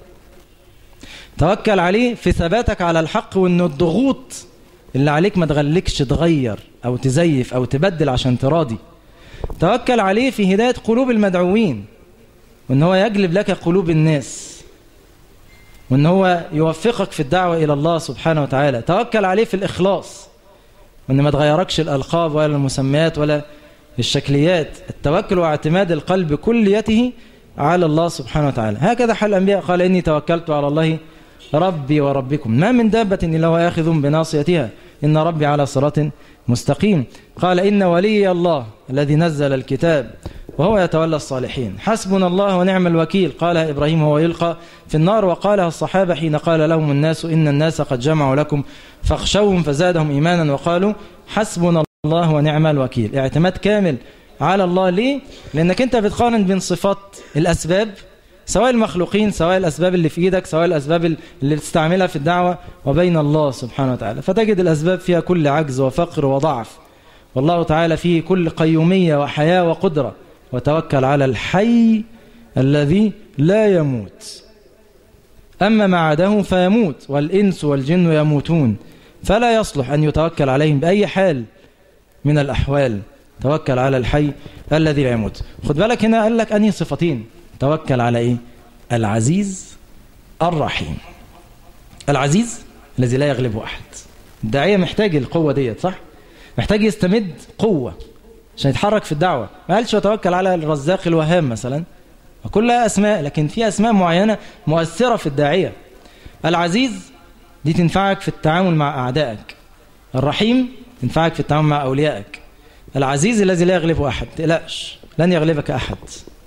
توكل عليه في ثباتك على الحق وان الضغوط اللي عليك ما تغلكش تغير او تزيف او تبدل عشان تراضي توكل عليه في هداية قلوب المدعوين وان هو يجلب لك قلوب الناس وان هو يوفقك في الدعوة الى الله سبحانه وتعالى توكل عليه في الاخلاص وان ما تغيركش الالقاب ولا المسميات ولا الشكليات التوكل واعتماد القلب كليته على الله سبحانه وتعالى هكذا حال الأنبياء قال إني توكلت على الله ربي وربكم ما من دابة إلا هو آخذ بناصيتها إن ربي على صراط مستقيم قال إن ولي الله الذي نزل الكتاب وهو يتولى الصالحين حسبنا الله ونعم الوكيل قالها إبراهيم وهو يلقى في النار وقالها الصحابة حين قال لهم الناس إن الناس قد جمعوا لكم فاخشوهم فزادهم إيمانا وقالوا حسبنا الله ونعم الوكيل اعتماد كامل على الله ليه؟ لأنك أنت بتقارن بين صفات الأسباب سواء المخلوقين سواء الأسباب اللي في إيدك سواء الأسباب اللي بتستعملها في الدعوة وبين الله سبحانه وتعالى فتجد الأسباب فيها كل عجز وفقر وضعف والله تعالى فيه كل قيومية وحياة وقدرة وتوكل على الحي الذي لا يموت أما ما عداه فيموت والإنس والجن يموتون فلا يصلح أن يتوكل عليهم بأي حال من الأحوال توكل على الحي الذي لا يموت خد بالك هنا قال لك أنهي صفتين توكل على إيه العزيز الرحيم العزيز الذي لا يغلبه أحد الداعية محتاج القوة ديت صح محتاج يستمد قوة عشان يتحرك في الدعوة ما قالش وتوكل على الرزاق الوهام مثلا كلها أسماء لكن في أسماء معينة مؤثرة في الداعية العزيز دي تنفعك في التعامل مع أعدائك الرحيم تنفعك في التعامل مع أوليائك العزيز الذي لا يغلبه أحد تقلقش لن يغلبك أحد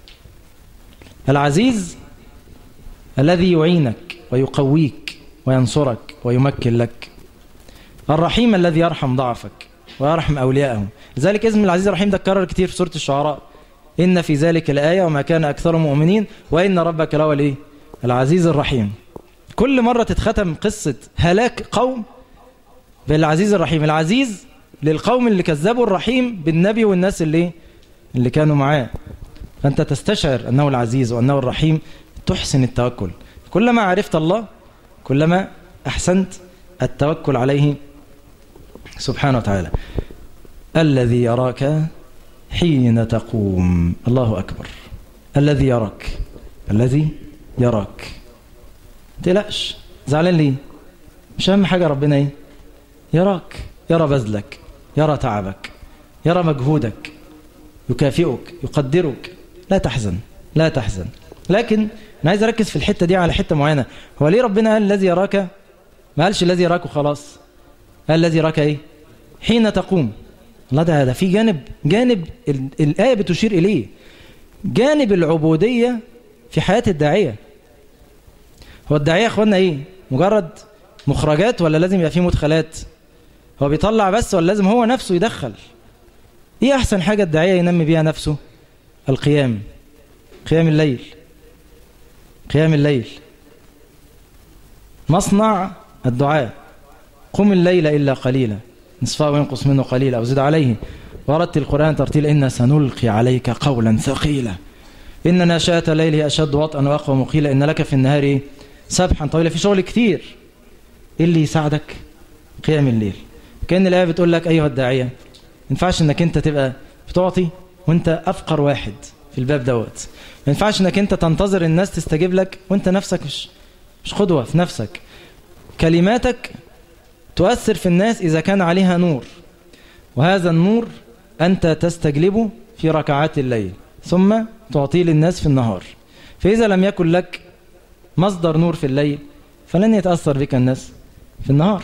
العزيز الذي يعينك ويقويك وينصرك ويمكن لك الرحيم الذي يرحم ضعفك ويرحم أولياءه لذلك اسم العزيز الرحيم ده اتكرر كتير في سورة الشعراء إن في ذلك الآية وما كان أكثر مؤمنين وإن ربك لهو الإيه العزيز الرحيم كل مرة تتختم قصة هلاك قوم بالعزيز الرحيم العزيز للقوم اللي كذبوا الرحيم بالنبي والناس اللي اللي كانوا معاه فأنت تستشعر أنه العزيز وأنه الرحيم تحسن التوكل كلما عرفت الله كلما أحسنت التوكل عليه سبحانه وتعالى الذي يراك حين تقوم الله أكبر الذي يراك الذي يراك تقلقش زعلان ليه مش أهم حاجة ربنا إيه يراك يرى بذلك يرى تعبك يرى مجهودك يكافئك يقدرك لا تحزن لا تحزن لكن أنا عايز أركز في الحتة دي على حتة معينة هو ليه ربنا قال الذي يراك ما قالش الذي يراك وخلاص قال الذي يراك إيه حين تقوم الله ده ده في جانب جانب الآية بتشير إليه جانب العبودية في حياة الداعية هو الداعية يا اخوانا ايه مجرد مخرجات ولا لازم يبقى فيه مدخلات هو بيطلع بس ولا لازم هو نفسه يدخل ايه احسن حاجة الداعية ينمي بيها نفسه القيام قيام الليل قيام الليل مصنع الدعاء قم الليل إلا قليلا نصفه وينقص منه قليلا أو زد عليه وردت القرآن ترتيل إنا سنلقي عليك قولا ثقيلا إن ناشئة الليل أشد وطئا وأقوى مقيلا إن لك في النهار سبحا طويلا في شغل كتير إيه اللي يساعدك قيام الليل كأن الآية بتقول لك أيها الداعية ما ينفعش إنك أنت تبقى بتعطي وأنت أفقر واحد في الباب دوت ما ينفعش إنك أنت تنتظر الناس تستجيب لك وأنت نفسك مش مش قدوة في نفسك كلماتك تؤثر في الناس إذا كان عليها نور وهذا النور أنت تستجلبه في ركعات الليل ثم تعطيه للناس في النهار فإذا لم يكن لك مصدر نور في الليل فلن يتأثر بك الناس في النهار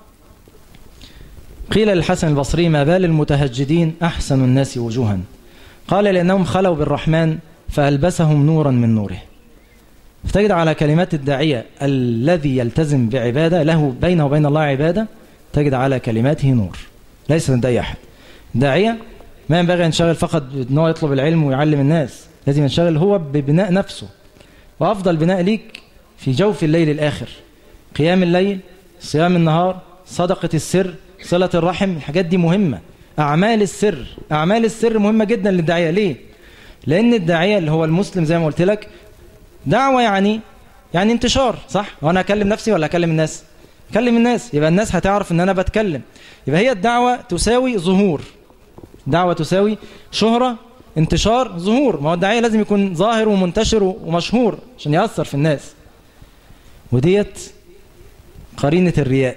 قيل للحسن البصري ما بال المتهجدين أحسن الناس وجوها قال لأنهم خلوا بالرحمن فألبسهم نورا من نوره فتجد على كلمات الداعية الذي يلتزم بعبادة له بينه وبين الله عبادة تجد على كلماته نور ليس لدي أحد داعية ما ينبغي أن ينشغل فقط أنه يطلب العلم ويعلم الناس لازم ينشغل هو ببناء نفسه وأفضل بناء ليك في جوف الليل الآخر قيام الليل صيام النهار صدقة السر صلة الرحم الحاجات دي مهمة أعمال السر أعمال السر مهمة جدا للداعية ليه؟ لأن الداعية اللي هو المسلم زي ما قلت لك دعوة يعني يعني انتشار صح؟ وأنا أكلم نفسي ولا أكلم الناس؟ أكلم الناس يبقى الناس هتعرف إن أنا بتكلم يبقى هي الدعوة تساوي ظهور دعوة تساوي شهرة انتشار ظهور ما هو الداعية لازم يكون ظاهر ومنتشر ومشهور عشان يأثر في الناس وديت قرينة الرياء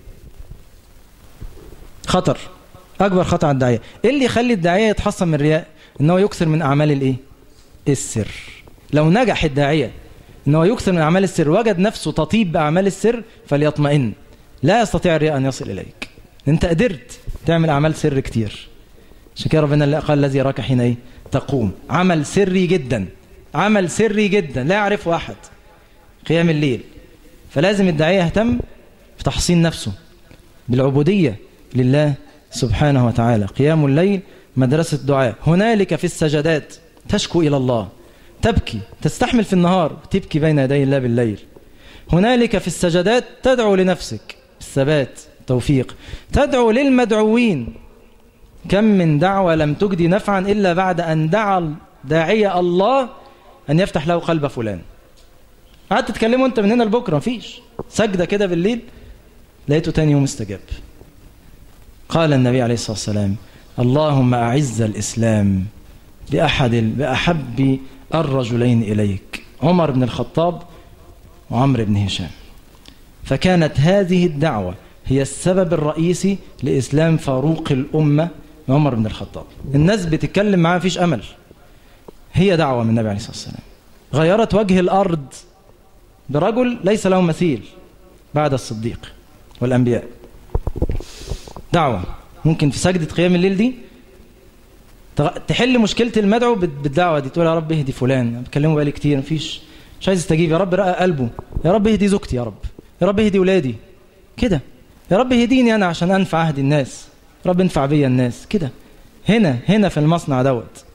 خطر أكبر خطأ على الداعية إيه اللي يخلي الداعية يتحصن من الرياء إنه يكثر من أعمال الإيه السر لو نجح الداعية إنه يكثر من أعمال السر وجد نفسه تطيب بأعمال السر فليطمئن لا يستطيع الرياء أن يصل إليك أنت قدرت تعمل أعمال سر كتير عشان كده ربنا اللي قال الذي يراك حين إيه تقوم عمل سري جدا عمل سري جدا لا يعرفه أحد قيام الليل فلازم الداعية يهتم بتحصين نفسه بالعبودية لله سبحانه وتعالى قيام الليل مدرسة دعاء هنالك في السجدات تشكو إلى الله تبكي تستحمل في النهار تبكي بين يدي الله بالليل هنالك في السجدات تدعو لنفسك الثبات توفيق تدعو للمدعوين كم من دعوة لم تجدي نفعا إلا بعد أن دعا داعية الله أن يفتح له قلب فلان قعدت تتكلموا أنت من هنا لبكرة مفيش سجدة كده بالليل لقيته تاني يوم استجاب قال النبي عليه الصلاة والسلام اللهم أعز الإسلام بأحد بأحب الرجلين إليك عمر بن الخطاب وعمر بن هشام فكانت هذه الدعوة هي السبب الرئيسي لإسلام فاروق الأمة عمر بن الخطاب الناس بتتكلم معاه مفيش أمل هي دعوة من النبي عليه الصلاة والسلام غيرت وجه الأرض برجل ليس له مثيل بعد الصديق والأنبياء دعوة ممكن في سجدة قيام الليل دي تحل مشكلة المدعو بالدعوة دي تقول يا رب اهدي فلان بكلمه بقالي كتير مفيش مش عايز يستجيب يا رب رقى قلبه يا رب اهدي زوجتي يا رب يا رب اهدي ولادي كده يا رب اهديني انا عشان انفع اهدي الناس رب انفع بيا الناس كده هنا هنا في المصنع دوت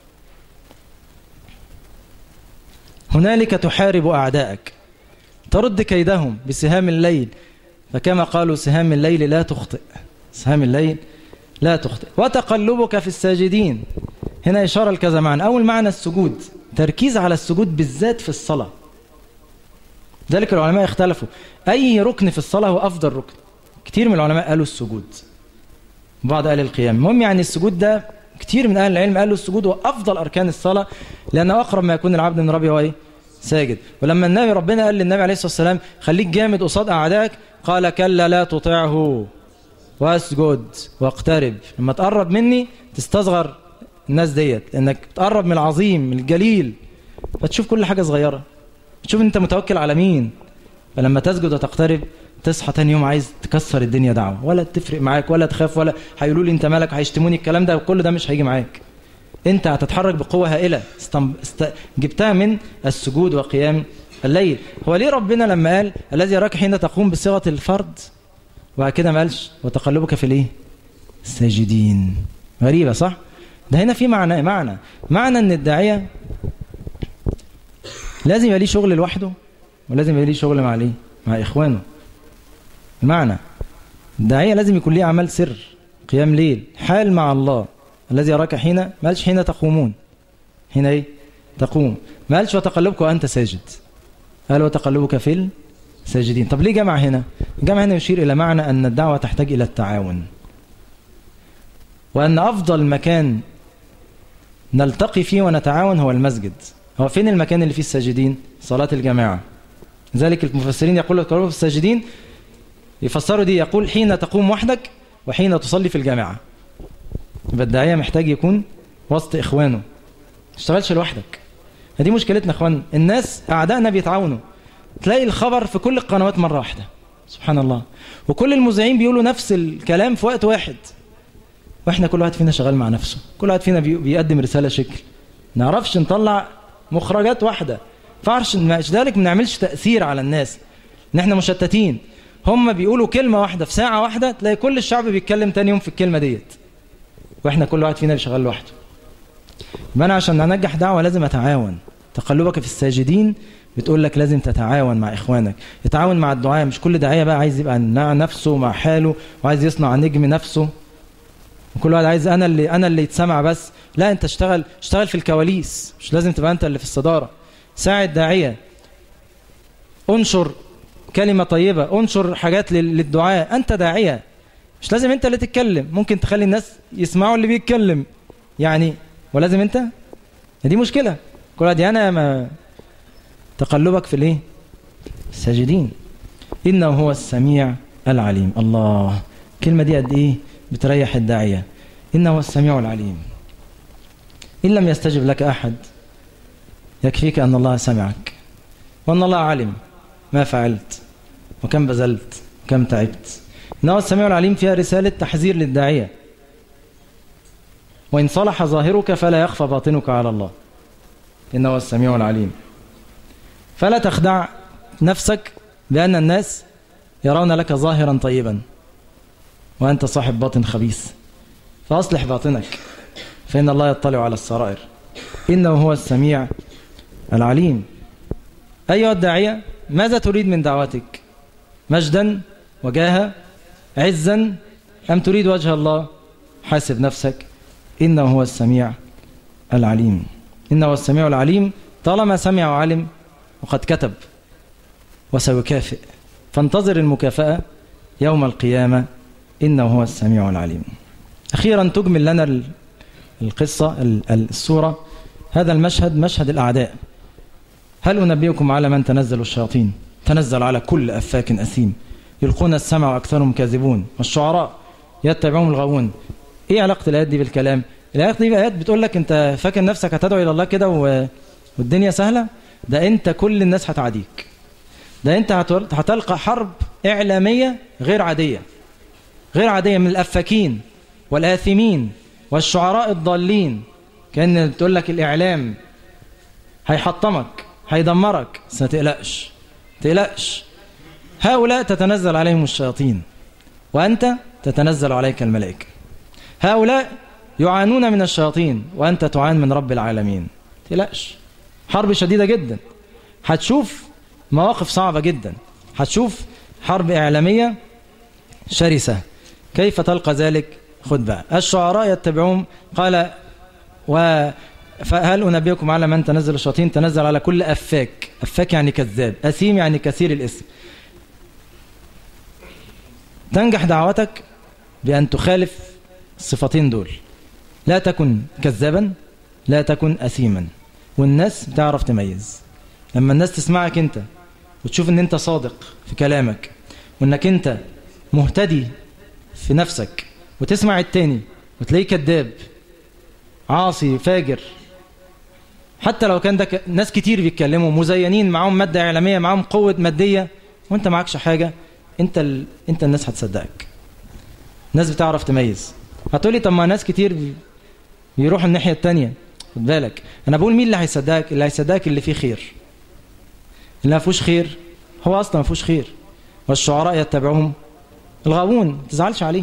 هنالك تحارب أعدائك ترد كيدهم بسهام الليل فكما قالوا سهام الليل لا تخطئ سهام الليل لا تخطئ وتقلبك في الساجدين هنا إشارة لكذا معنى أول معنى السجود تركيز على السجود بالذات في الصلاة ذلك العلماء اختلفوا أي ركن في الصلاة هو أفضل ركن كتير من العلماء قالوا السجود بعض قال القيام المهم يعني السجود ده كتير من أهل العلم قالوا السجود هو أفضل أركان الصلاة لأنه أقرب ما يكون العبد من ربي هو إيه؟ ساجد ولما النبي ربنا قال للنبي عليه الصلاة والسلام خليك جامد قصاد أعدائك قال كلا لا تطيعه واسجد واقترب لما تقرب مني تستصغر الناس ديت لأنك تقرب من العظيم من الجليل فتشوف كل حاجة صغيرة تشوف انت متوكل على مين فلما تسجد وتقترب تصحى تاني يوم عايز تكسر الدنيا دعوة ولا تفرق معاك ولا تخاف ولا هيقولوا لي انت مالك وهيشتموني الكلام ده وكل ده مش هيجي معاك انت هتتحرك بقوة هائلة استم... است... جبتها من السجود وقيام الليل هو ليه ربنا لما قال الذي يراك حين تقوم بصيغة الفرد وبعد كده ما قالش وتقلبك في الايه الساجدين غريبة صح ده هنا في معنى معنى معنى ان الداعية لازم يبقى ليه شغل لوحده ولازم يبقى ليه شغل مع ليه مع اخوانه المعنى الداعية لازم يكون ليه اعمال سر قيام ليل حال مع الله الذي يراك حين ما قالش حين تقومون حين ايه تقوم ما قالش وتقلبك وانت ساجد قال وتقلبك في الساجدين طب ليه جمع هنا جمع هنا يشير الى معنى ان الدعوة تحتاج الى التعاون وان افضل مكان نلتقي فيه ونتعاون هو المسجد هو فين المكان اللي فيه الساجدين صلاة الجماعة ذلك المفسرين يقول لك في الساجدين يفسروا دي يقول حين تقوم وحدك وحين تصلي في الجامعة يبقى الداعية محتاج يكون وسط إخوانه ما تشتغلش لوحدك هذه مشكلتنا اخوان الناس أعدائنا بيتعاونوا تلاقي الخبر في كل القنوات مرة واحدة سبحان الله وكل المذيعين بيقولوا نفس الكلام في وقت واحد واحنا كل واحد فينا شغال مع نفسه كل واحد فينا بيقدم رسالة شكل نعرفش نطلع مخرجات واحدة فعرش ذلك ما نعملش تأثير على الناس ان احنا مشتتين هم بيقولوا كلمة واحدة في ساعة واحدة تلاقي كل الشعب بيتكلم تاني يوم في الكلمة ديت واحنا كل واحد فينا بيشغل لوحده يبقى انا عشان انجح دعوة لازم اتعاون تقلبك في الساجدين بتقول لك لازم تتعاون مع اخوانك تتعاون مع الدعاء مش كل داعيه بقى عايز يبقى مع نفسه مع حاله وعايز يصنع نجم نفسه وكل واحد عايز انا اللي انا اللي يتسمع بس لا انت اشتغل اشتغل في الكواليس مش لازم تبقى انت اللي في الصداره ساعد داعيه انشر كلمه طيبه انشر حاجات للدعاء انت داعيه مش لازم انت اللي تتكلم ممكن تخلي الناس يسمعوا اللي بيتكلم يعني ولازم انت دي مشكله كل واحد انا ما تقلبك في الايه الساجدين انه هو السميع العليم الله الكلمه دي قد ايه بتريح الداعيه انه هو السميع العليم ان لم يستجب لك احد يكفيك ان الله سمعك وان الله علم ما فعلت وكم بذلت وكم تعبت إنه السميع العليم فيها رسالة تحذير للداعية وإن صلح ظاهرك فلا يخفى باطنك على الله إنه السميع العليم فلا تخدع نفسك بأن الناس يرون لك ظاهرا طيبا وأنت صاحب باطن خبيث فأصلح باطنك فإن الله يطلع على السرائر إنه هو السميع العليم أيها الداعية ماذا تريد من دعوتك مجدا وجاهة عزا أم تريد وجه الله حاسب نفسك إنه هو السميع العليم إنه هو السميع العليم طالما سمع وعلم وقد كتب وسيكافئ فانتظر المكافأة يوم القيامة إنه هو السميع العليم أخيرا تجمل لنا القصة السورة هذا المشهد مشهد الأعداء هل أنبئكم على من تنزل الشياطين تنزل على كل أفاك أثيم يلقون السمع وأكثرهم كاذبون والشعراء يتبعهم الغاوون إيه علاقة الآيات دي بالكلام الآيات دي آيات بتقول لك أنت فاكر نفسك هتدعو إلى الله كده والدنيا سهلة ده أنت كل الناس هتعاديك ده أنت هتلقى حرب إعلامية غير عادية غير عادية من الأفاكين والآثمين والشعراء الضالين كأن بتقول لك الإعلام هيحطمك هيدمرك بس ما تقلقش تقلقش هؤلاء تتنزل عليهم الشياطين وأنت تتنزل عليك الملائكة هؤلاء يعانون من الشياطين وأنت تعان من رب العالمين تقلقش حرب شديدة جدا هتشوف مواقف صعبة جدا هتشوف حرب إعلامية شرسة كيف تلقى ذلك خد بقى الشعراء يتبعون قال و فهل أنبئكم على من تنزل الشياطين تنزل على كل أفاك أفاك يعني كذاب أثيم يعني كثير الاسم تنجح دعوتك بأن تخالف الصفتين دول لا تكن كذابا لا تكن أثيما والناس بتعرف تميز لما الناس تسمعك انت وتشوف ان انت صادق في كلامك وانك انت مهتدي في نفسك وتسمع التاني وتلاقيه كذاب عاصي فاجر حتى لو كان ده ك... ناس كتير بيتكلموا مزينين معاهم مادة إعلامية معاهم قوة مادية وانت معكش حاجة انت ال... انت الناس هتصدقك الناس بتعرف تميز هتقولي طب ما ناس كتير يروحوا الناحية التانية خد بالك أنا بقول مين اللي هيصدقك اللي هيصدقك اللي فيه خير اللي ما فيهوش خير هو أصلا ما فيهوش خير والشعراء يتبعهم الغاوون ما تزعلش عليه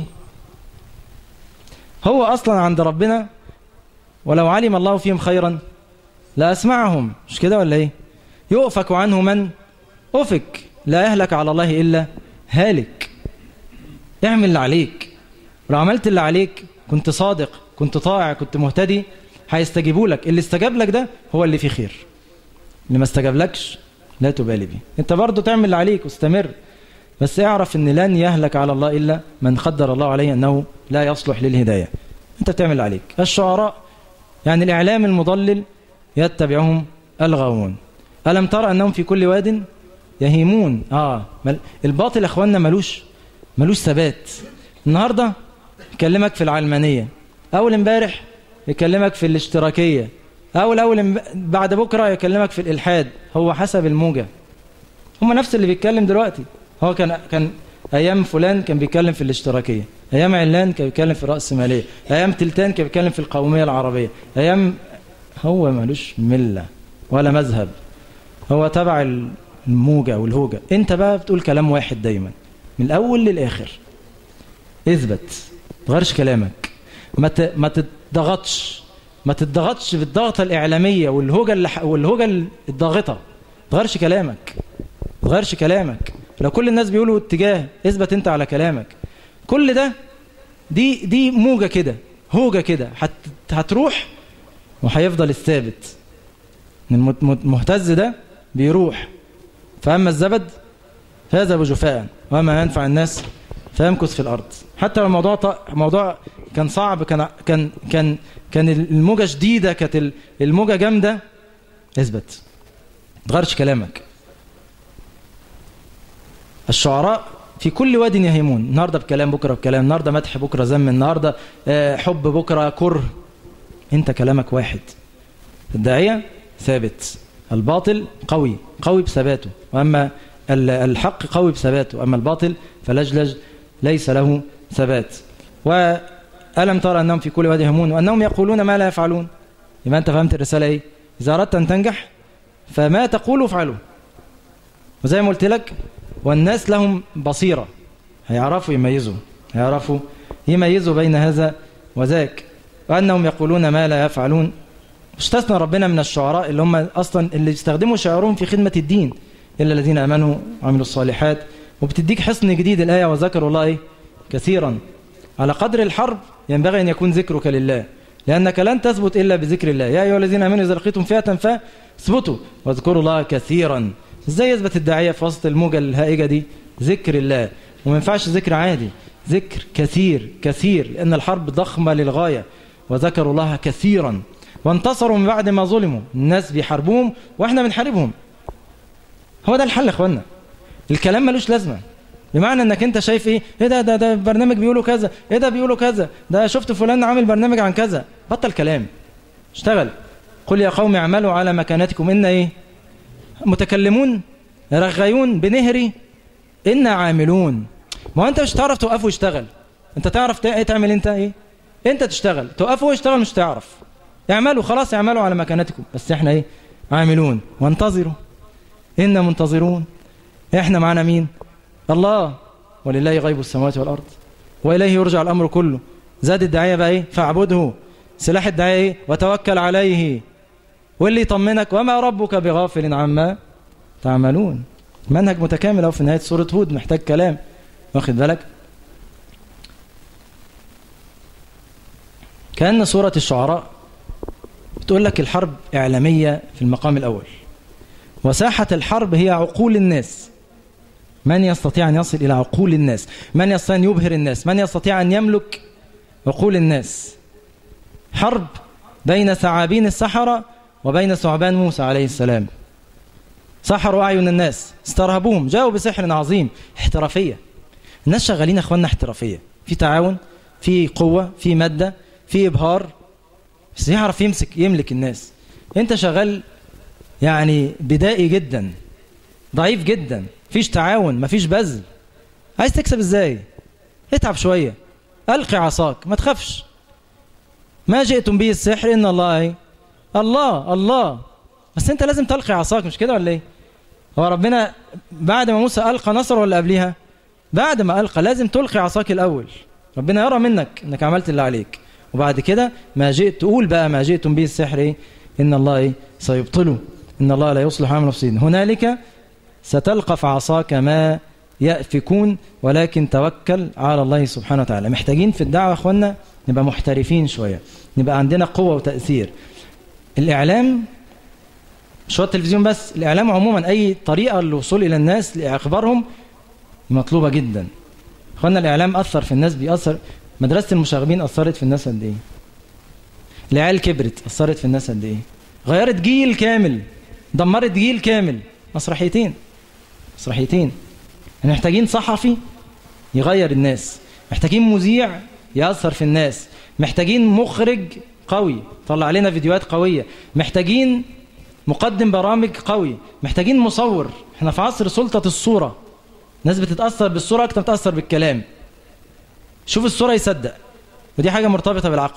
هو أصلا عند ربنا ولو علم الله فيهم خيرا لا أسمعهم مش كده ولا إيه يؤفك عنه من أفك لا يهلك على الله إلا هالك اعمل اللي عليك ولو عملت اللي عليك كنت صادق كنت طائع كنت مهتدي هيستجيبوا لك اللي استجاب لك ده هو اللي فيه خير اللي ما استجابلكش لا تبالي بيه انت برضو تعمل اللي عليك واستمر بس اعرف ان لن يهلك على الله الا من قدر الله عليه انه لا يصلح للهدايه انت بتعمل اللي عليك الشعراء يعني الاعلام المضلل يتبعهم الغاوون الم ترى انهم في كل واد يهيمون اه الباطل يا اخواننا ملوش ملوش ثبات النهارده يكلمك في العلمانيه اول امبارح يكلمك في الاشتراكيه اول اول بعد بكره يكلمك في الالحاد هو حسب الموجه هم نفس اللي بيتكلم دلوقتي هو كان كان ايام فلان كان بيتكلم في الاشتراكيه ايام علان كان بيتكلم في الراسماليه ايام تلتان كان بيتكلم في القوميه العربيه ايام هو ملوش مله ولا مذهب هو تبع الموجه والهوجه انت بقى بتقول كلام واحد دايما من الاول للاخر اثبت تغيرش كلامك ما ما تضغطش ما تضغطش بالضغطه الاعلاميه والهوجه اللي والهوجه الضاغطه تغيرش كلامك تغيرش كلامك لو كل الناس بيقولوا اتجاه اثبت انت على كلامك كل ده دي دي موجه كده هوجه كده هت هتروح وهيفضل الثابت المهتز ده بيروح فاما الزبد فيذهب جفاء وما ينفع الناس فيمكث في الارض حتى لو الموضوع ط... موضوع كان صعب كان كان كان كان الموجه شديده كانت الموجه جامده اثبت تغيرش كلامك الشعراء في كل واد يهيمون النهارده بكلام بكره بكلام النهارده مدح بكره ذم النهارده حب بكره كره انت كلامك واحد الداعيه ثابت الباطل قوي قوي بثباته واما الحق قوي بثباته اما الباطل فلجلج ليس له ثبات وألم ترى أنهم في كل واد يهمون وأنهم يقولون ما لا يفعلون يبقى أنت فهمت الرسالة إيه إذا أردت أن تنجح فما تقول افعله وزي ما قلت لك والناس لهم بصيرة هيعرفوا يميزوا هيعرفوا يميزوا بين هذا وذاك وأنهم يقولون ما لا يفعلون استثنى ربنا من الشعراء اللي هم أصلا اللي يستخدموا شعرهم في خدمة الدين إلا الذين أمنوا وعملوا الصالحات وبتديك حصن جديد الآية وذكروا الله إيه؟ كثيرا على قدر الحرب ينبغي أن يكون ذكرك لله لأنك لن تثبت إلا بذكر الله يا أيها الذين آمنوا إذا لقيتم فئة فاثبتوا واذكروا الله كثيرا إزاي يثبت الداعية في وسط الموجة الهائجة دي ذكر الله وما ينفعش ذكر عادي ذكر كثير كثير لأن الحرب ضخمة للغاية وذكروا الله كثيرا وانتصروا من بعد ما ظلموا الناس بيحاربوهم واحنا بنحاربهم هو ده الحل يا اخوانا الكلام ملوش لازمه بمعنى انك انت شايف ايه ايه ده ده ده برنامج بيقولوا كذا ايه ده بيقولوا كذا ده شفت فلان عامل برنامج عن كذا بطل كلام اشتغل قل يا قوم اعملوا على مكانتكم ان ايه متكلمون رغيون بنهري إنا عاملون ما انت مش تعرف توقفه ويشتغل انت تعرف تعمل انت ايه انت تشتغل توقفه ويشتغل مش تعرف اعملوا خلاص اعملوا على مكانتكم بس احنا ايه عاملون وانتظروا إنا منتظرون احنا معنا مين الله ولله غيب السماوات والأرض وإليه يرجع الأمر كله زاد الدعاية بقى إيه فاعبده سلاح الدعاية إيه وتوكل عليه واللي يطمنك وما ربك بغافل عما تعملون منهج متكامل أو في نهاية سورة هود محتاج كلام واخد بالك كأن سورة الشعراء بتقول لك الحرب إعلامية في المقام الأول وساحة الحرب هي عقول الناس من يستطيع أن يصل إلى عقول الناس من يستطيع أن يبهر الناس من يستطيع أن يملك عقول الناس حرب بين ثعابين السحرة وبين ثعبان موسى عليه السلام سحروا أعين الناس استرهبوهم جاءوا بسحر عظيم احترافية الناس شغالين أخواننا احترافية في تعاون في قوة في مادة في إبهار بس يعرف يمسك يملك الناس انت شغال يعني بدائي جدا ضعيف جدا مفيش تعاون مفيش بذل عايز تكسب ازاي اتعب شوية ألقي عصاك ما تخافش ما جئتم به السحر إن الله إيه؟ الله الله بس أنت لازم تلقي عصاك مش كده ولا إيه هو ربنا بعد ما موسى ألقى نصر ولا قبلها بعد ما ألقى لازم تلقي عصاك الأول ربنا يرى منك أنك عملت اللي عليك وبعد كده ما جئت تقول بقى ما جئتم به السحر إيه؟ إن الله إيه؟ سيبطله إن الله لا يصلح عمل المفسدين هنالك ستلقى في عصاك ما يأفكون ولكن توكل على الله سبحانه وتعالى محتاجين في الدعوة يا أخوانا نبقى محترفين شوية نبقى عندنا قوة وتأثير الإعلام مش هو التلفزيون بس الإعلام عموما أي طريقة للوصول إلى الناس لإخبارهم مطلوبة جدا أخوانا الإعلام أثر في الناس بيأثر مدرسة المشاغبين أثرت في الناس قد إيه العيال كبرت أثرت في الناس قد إيه غيرت جيل كامل دمرت جيل كامل مسرحيتين مسرحيتين احنا محتاجين صحفي يغير الناس محتاجين مذيع يأثر في الناس محتاجين مخرج قوي طلع علينا فيديوهات قوية محتاجين مقدم برامج قوي محتاجين مصور احنا في عصر سلطة الصورة ناس بتتأثر بالصورة أكتر بتتأثر بالكلام شوف الصورة يصدق ودي حاجة مرتبطة بالعقل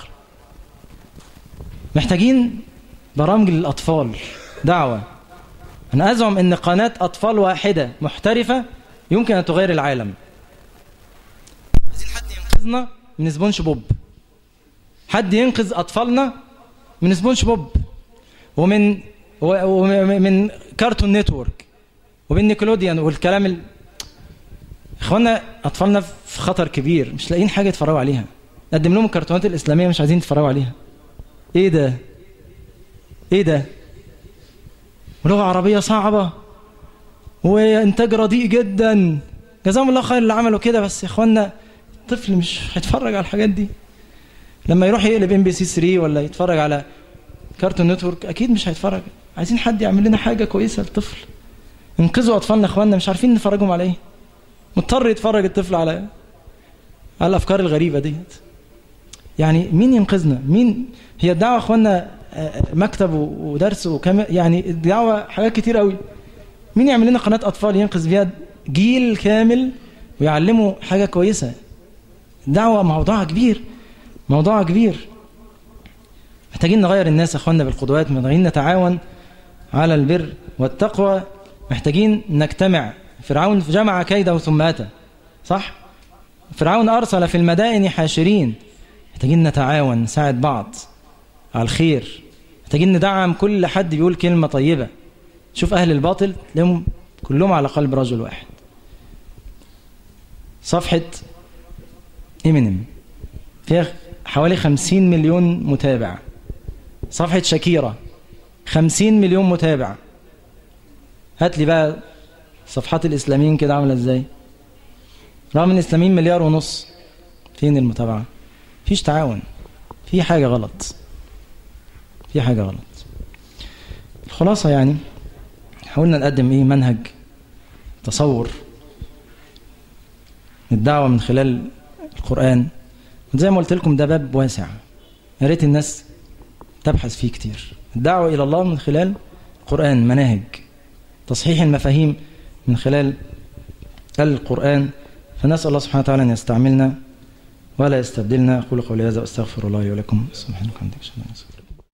محتاجين برامج للأطفال دعوة أنا أزعم أن قناة أطفال واحدة محترفة يمكن أن تغير العالم عايزين حد ينقذنا من سبونج بوب حد ينقذ أطفالنا من سبونج بوب ومن ومن كارتون نتورك ومن نيكلوديان والكلام ال... اخوانا اطفالنا في خطر كبير مش لاقيين حاجه يتفرجوا عليها قدم لهم الكرتونات الاسلاميه مش عايزين يتفرجوا عليها ايه ده ايه ده ولغه عربيه صعبه وانتاج رديء جدا جزاهم الله خير اللي عملوا كده بس يا اخوانا الطفل مش هيتفرج على الحاجات دي لما يروح يقلب ام بي سي 3 ولا يتفرج على كارتون نتورك اكيد مش هيتفرج عايزين حد يعمل لنا حاجه كويسه للطفل انقذوا اطفالنا اخواننا مش عارفين نفرجهم على ايه مضطر يتفرج الطفل على على الافكار الغريبه ديت يعني مين ينقذنا مين هي الدعوه اخواننا مكتب ودرس وكم يعني الدعوه حاجات كتير قوي مين يعمل لنا قناه اطفال ينقذ بيها جيل كامل ويعلمه حاجه كويسه الدعوه موضوع كبير موضوع كبير محتاجين نغير الناس يا اخواننا بالقدوات محتاجين نتعاون على البر والتقوى محتاجين نجتمع فرعون جمع كيده ثم أتى صح فرعون أرسل في المدائن حاشرين محتاجين نتعاون نساعد بعض على الخير محتاجين ندعم كل حد بيقول كلمة طيبة شوف أهل الباطل لهم كلهم على قلب رجل واحد صفحة إمينيم فيها حوالي خمسين مليون متابع صفحة شاكيرا خمسين مليون متابع هات لي بقى صفحات الإسلاميين كده عاملة إزاي رغم ان الإسلاميين مليار ونص فين المتابعة فيش تعاون في حاجة غلط في حاجة غلط الخلاصة يعني حاولنا نقدم ايه منهج تصور الدعوة من خلال القرآن زي ما قلت لكم ده باب واسع يا ريت الناس تبحث فيه كتير الدعوة إلى الله من خلال القرآن مناهج تصحيح المفاهيم من خلال القرآن فنسأل الله سبحانه وتعالى أن يستعملنا ولا يستبدلنا أقول قولي هذا وأستغفر الله ولكم سبحانك وبحمدك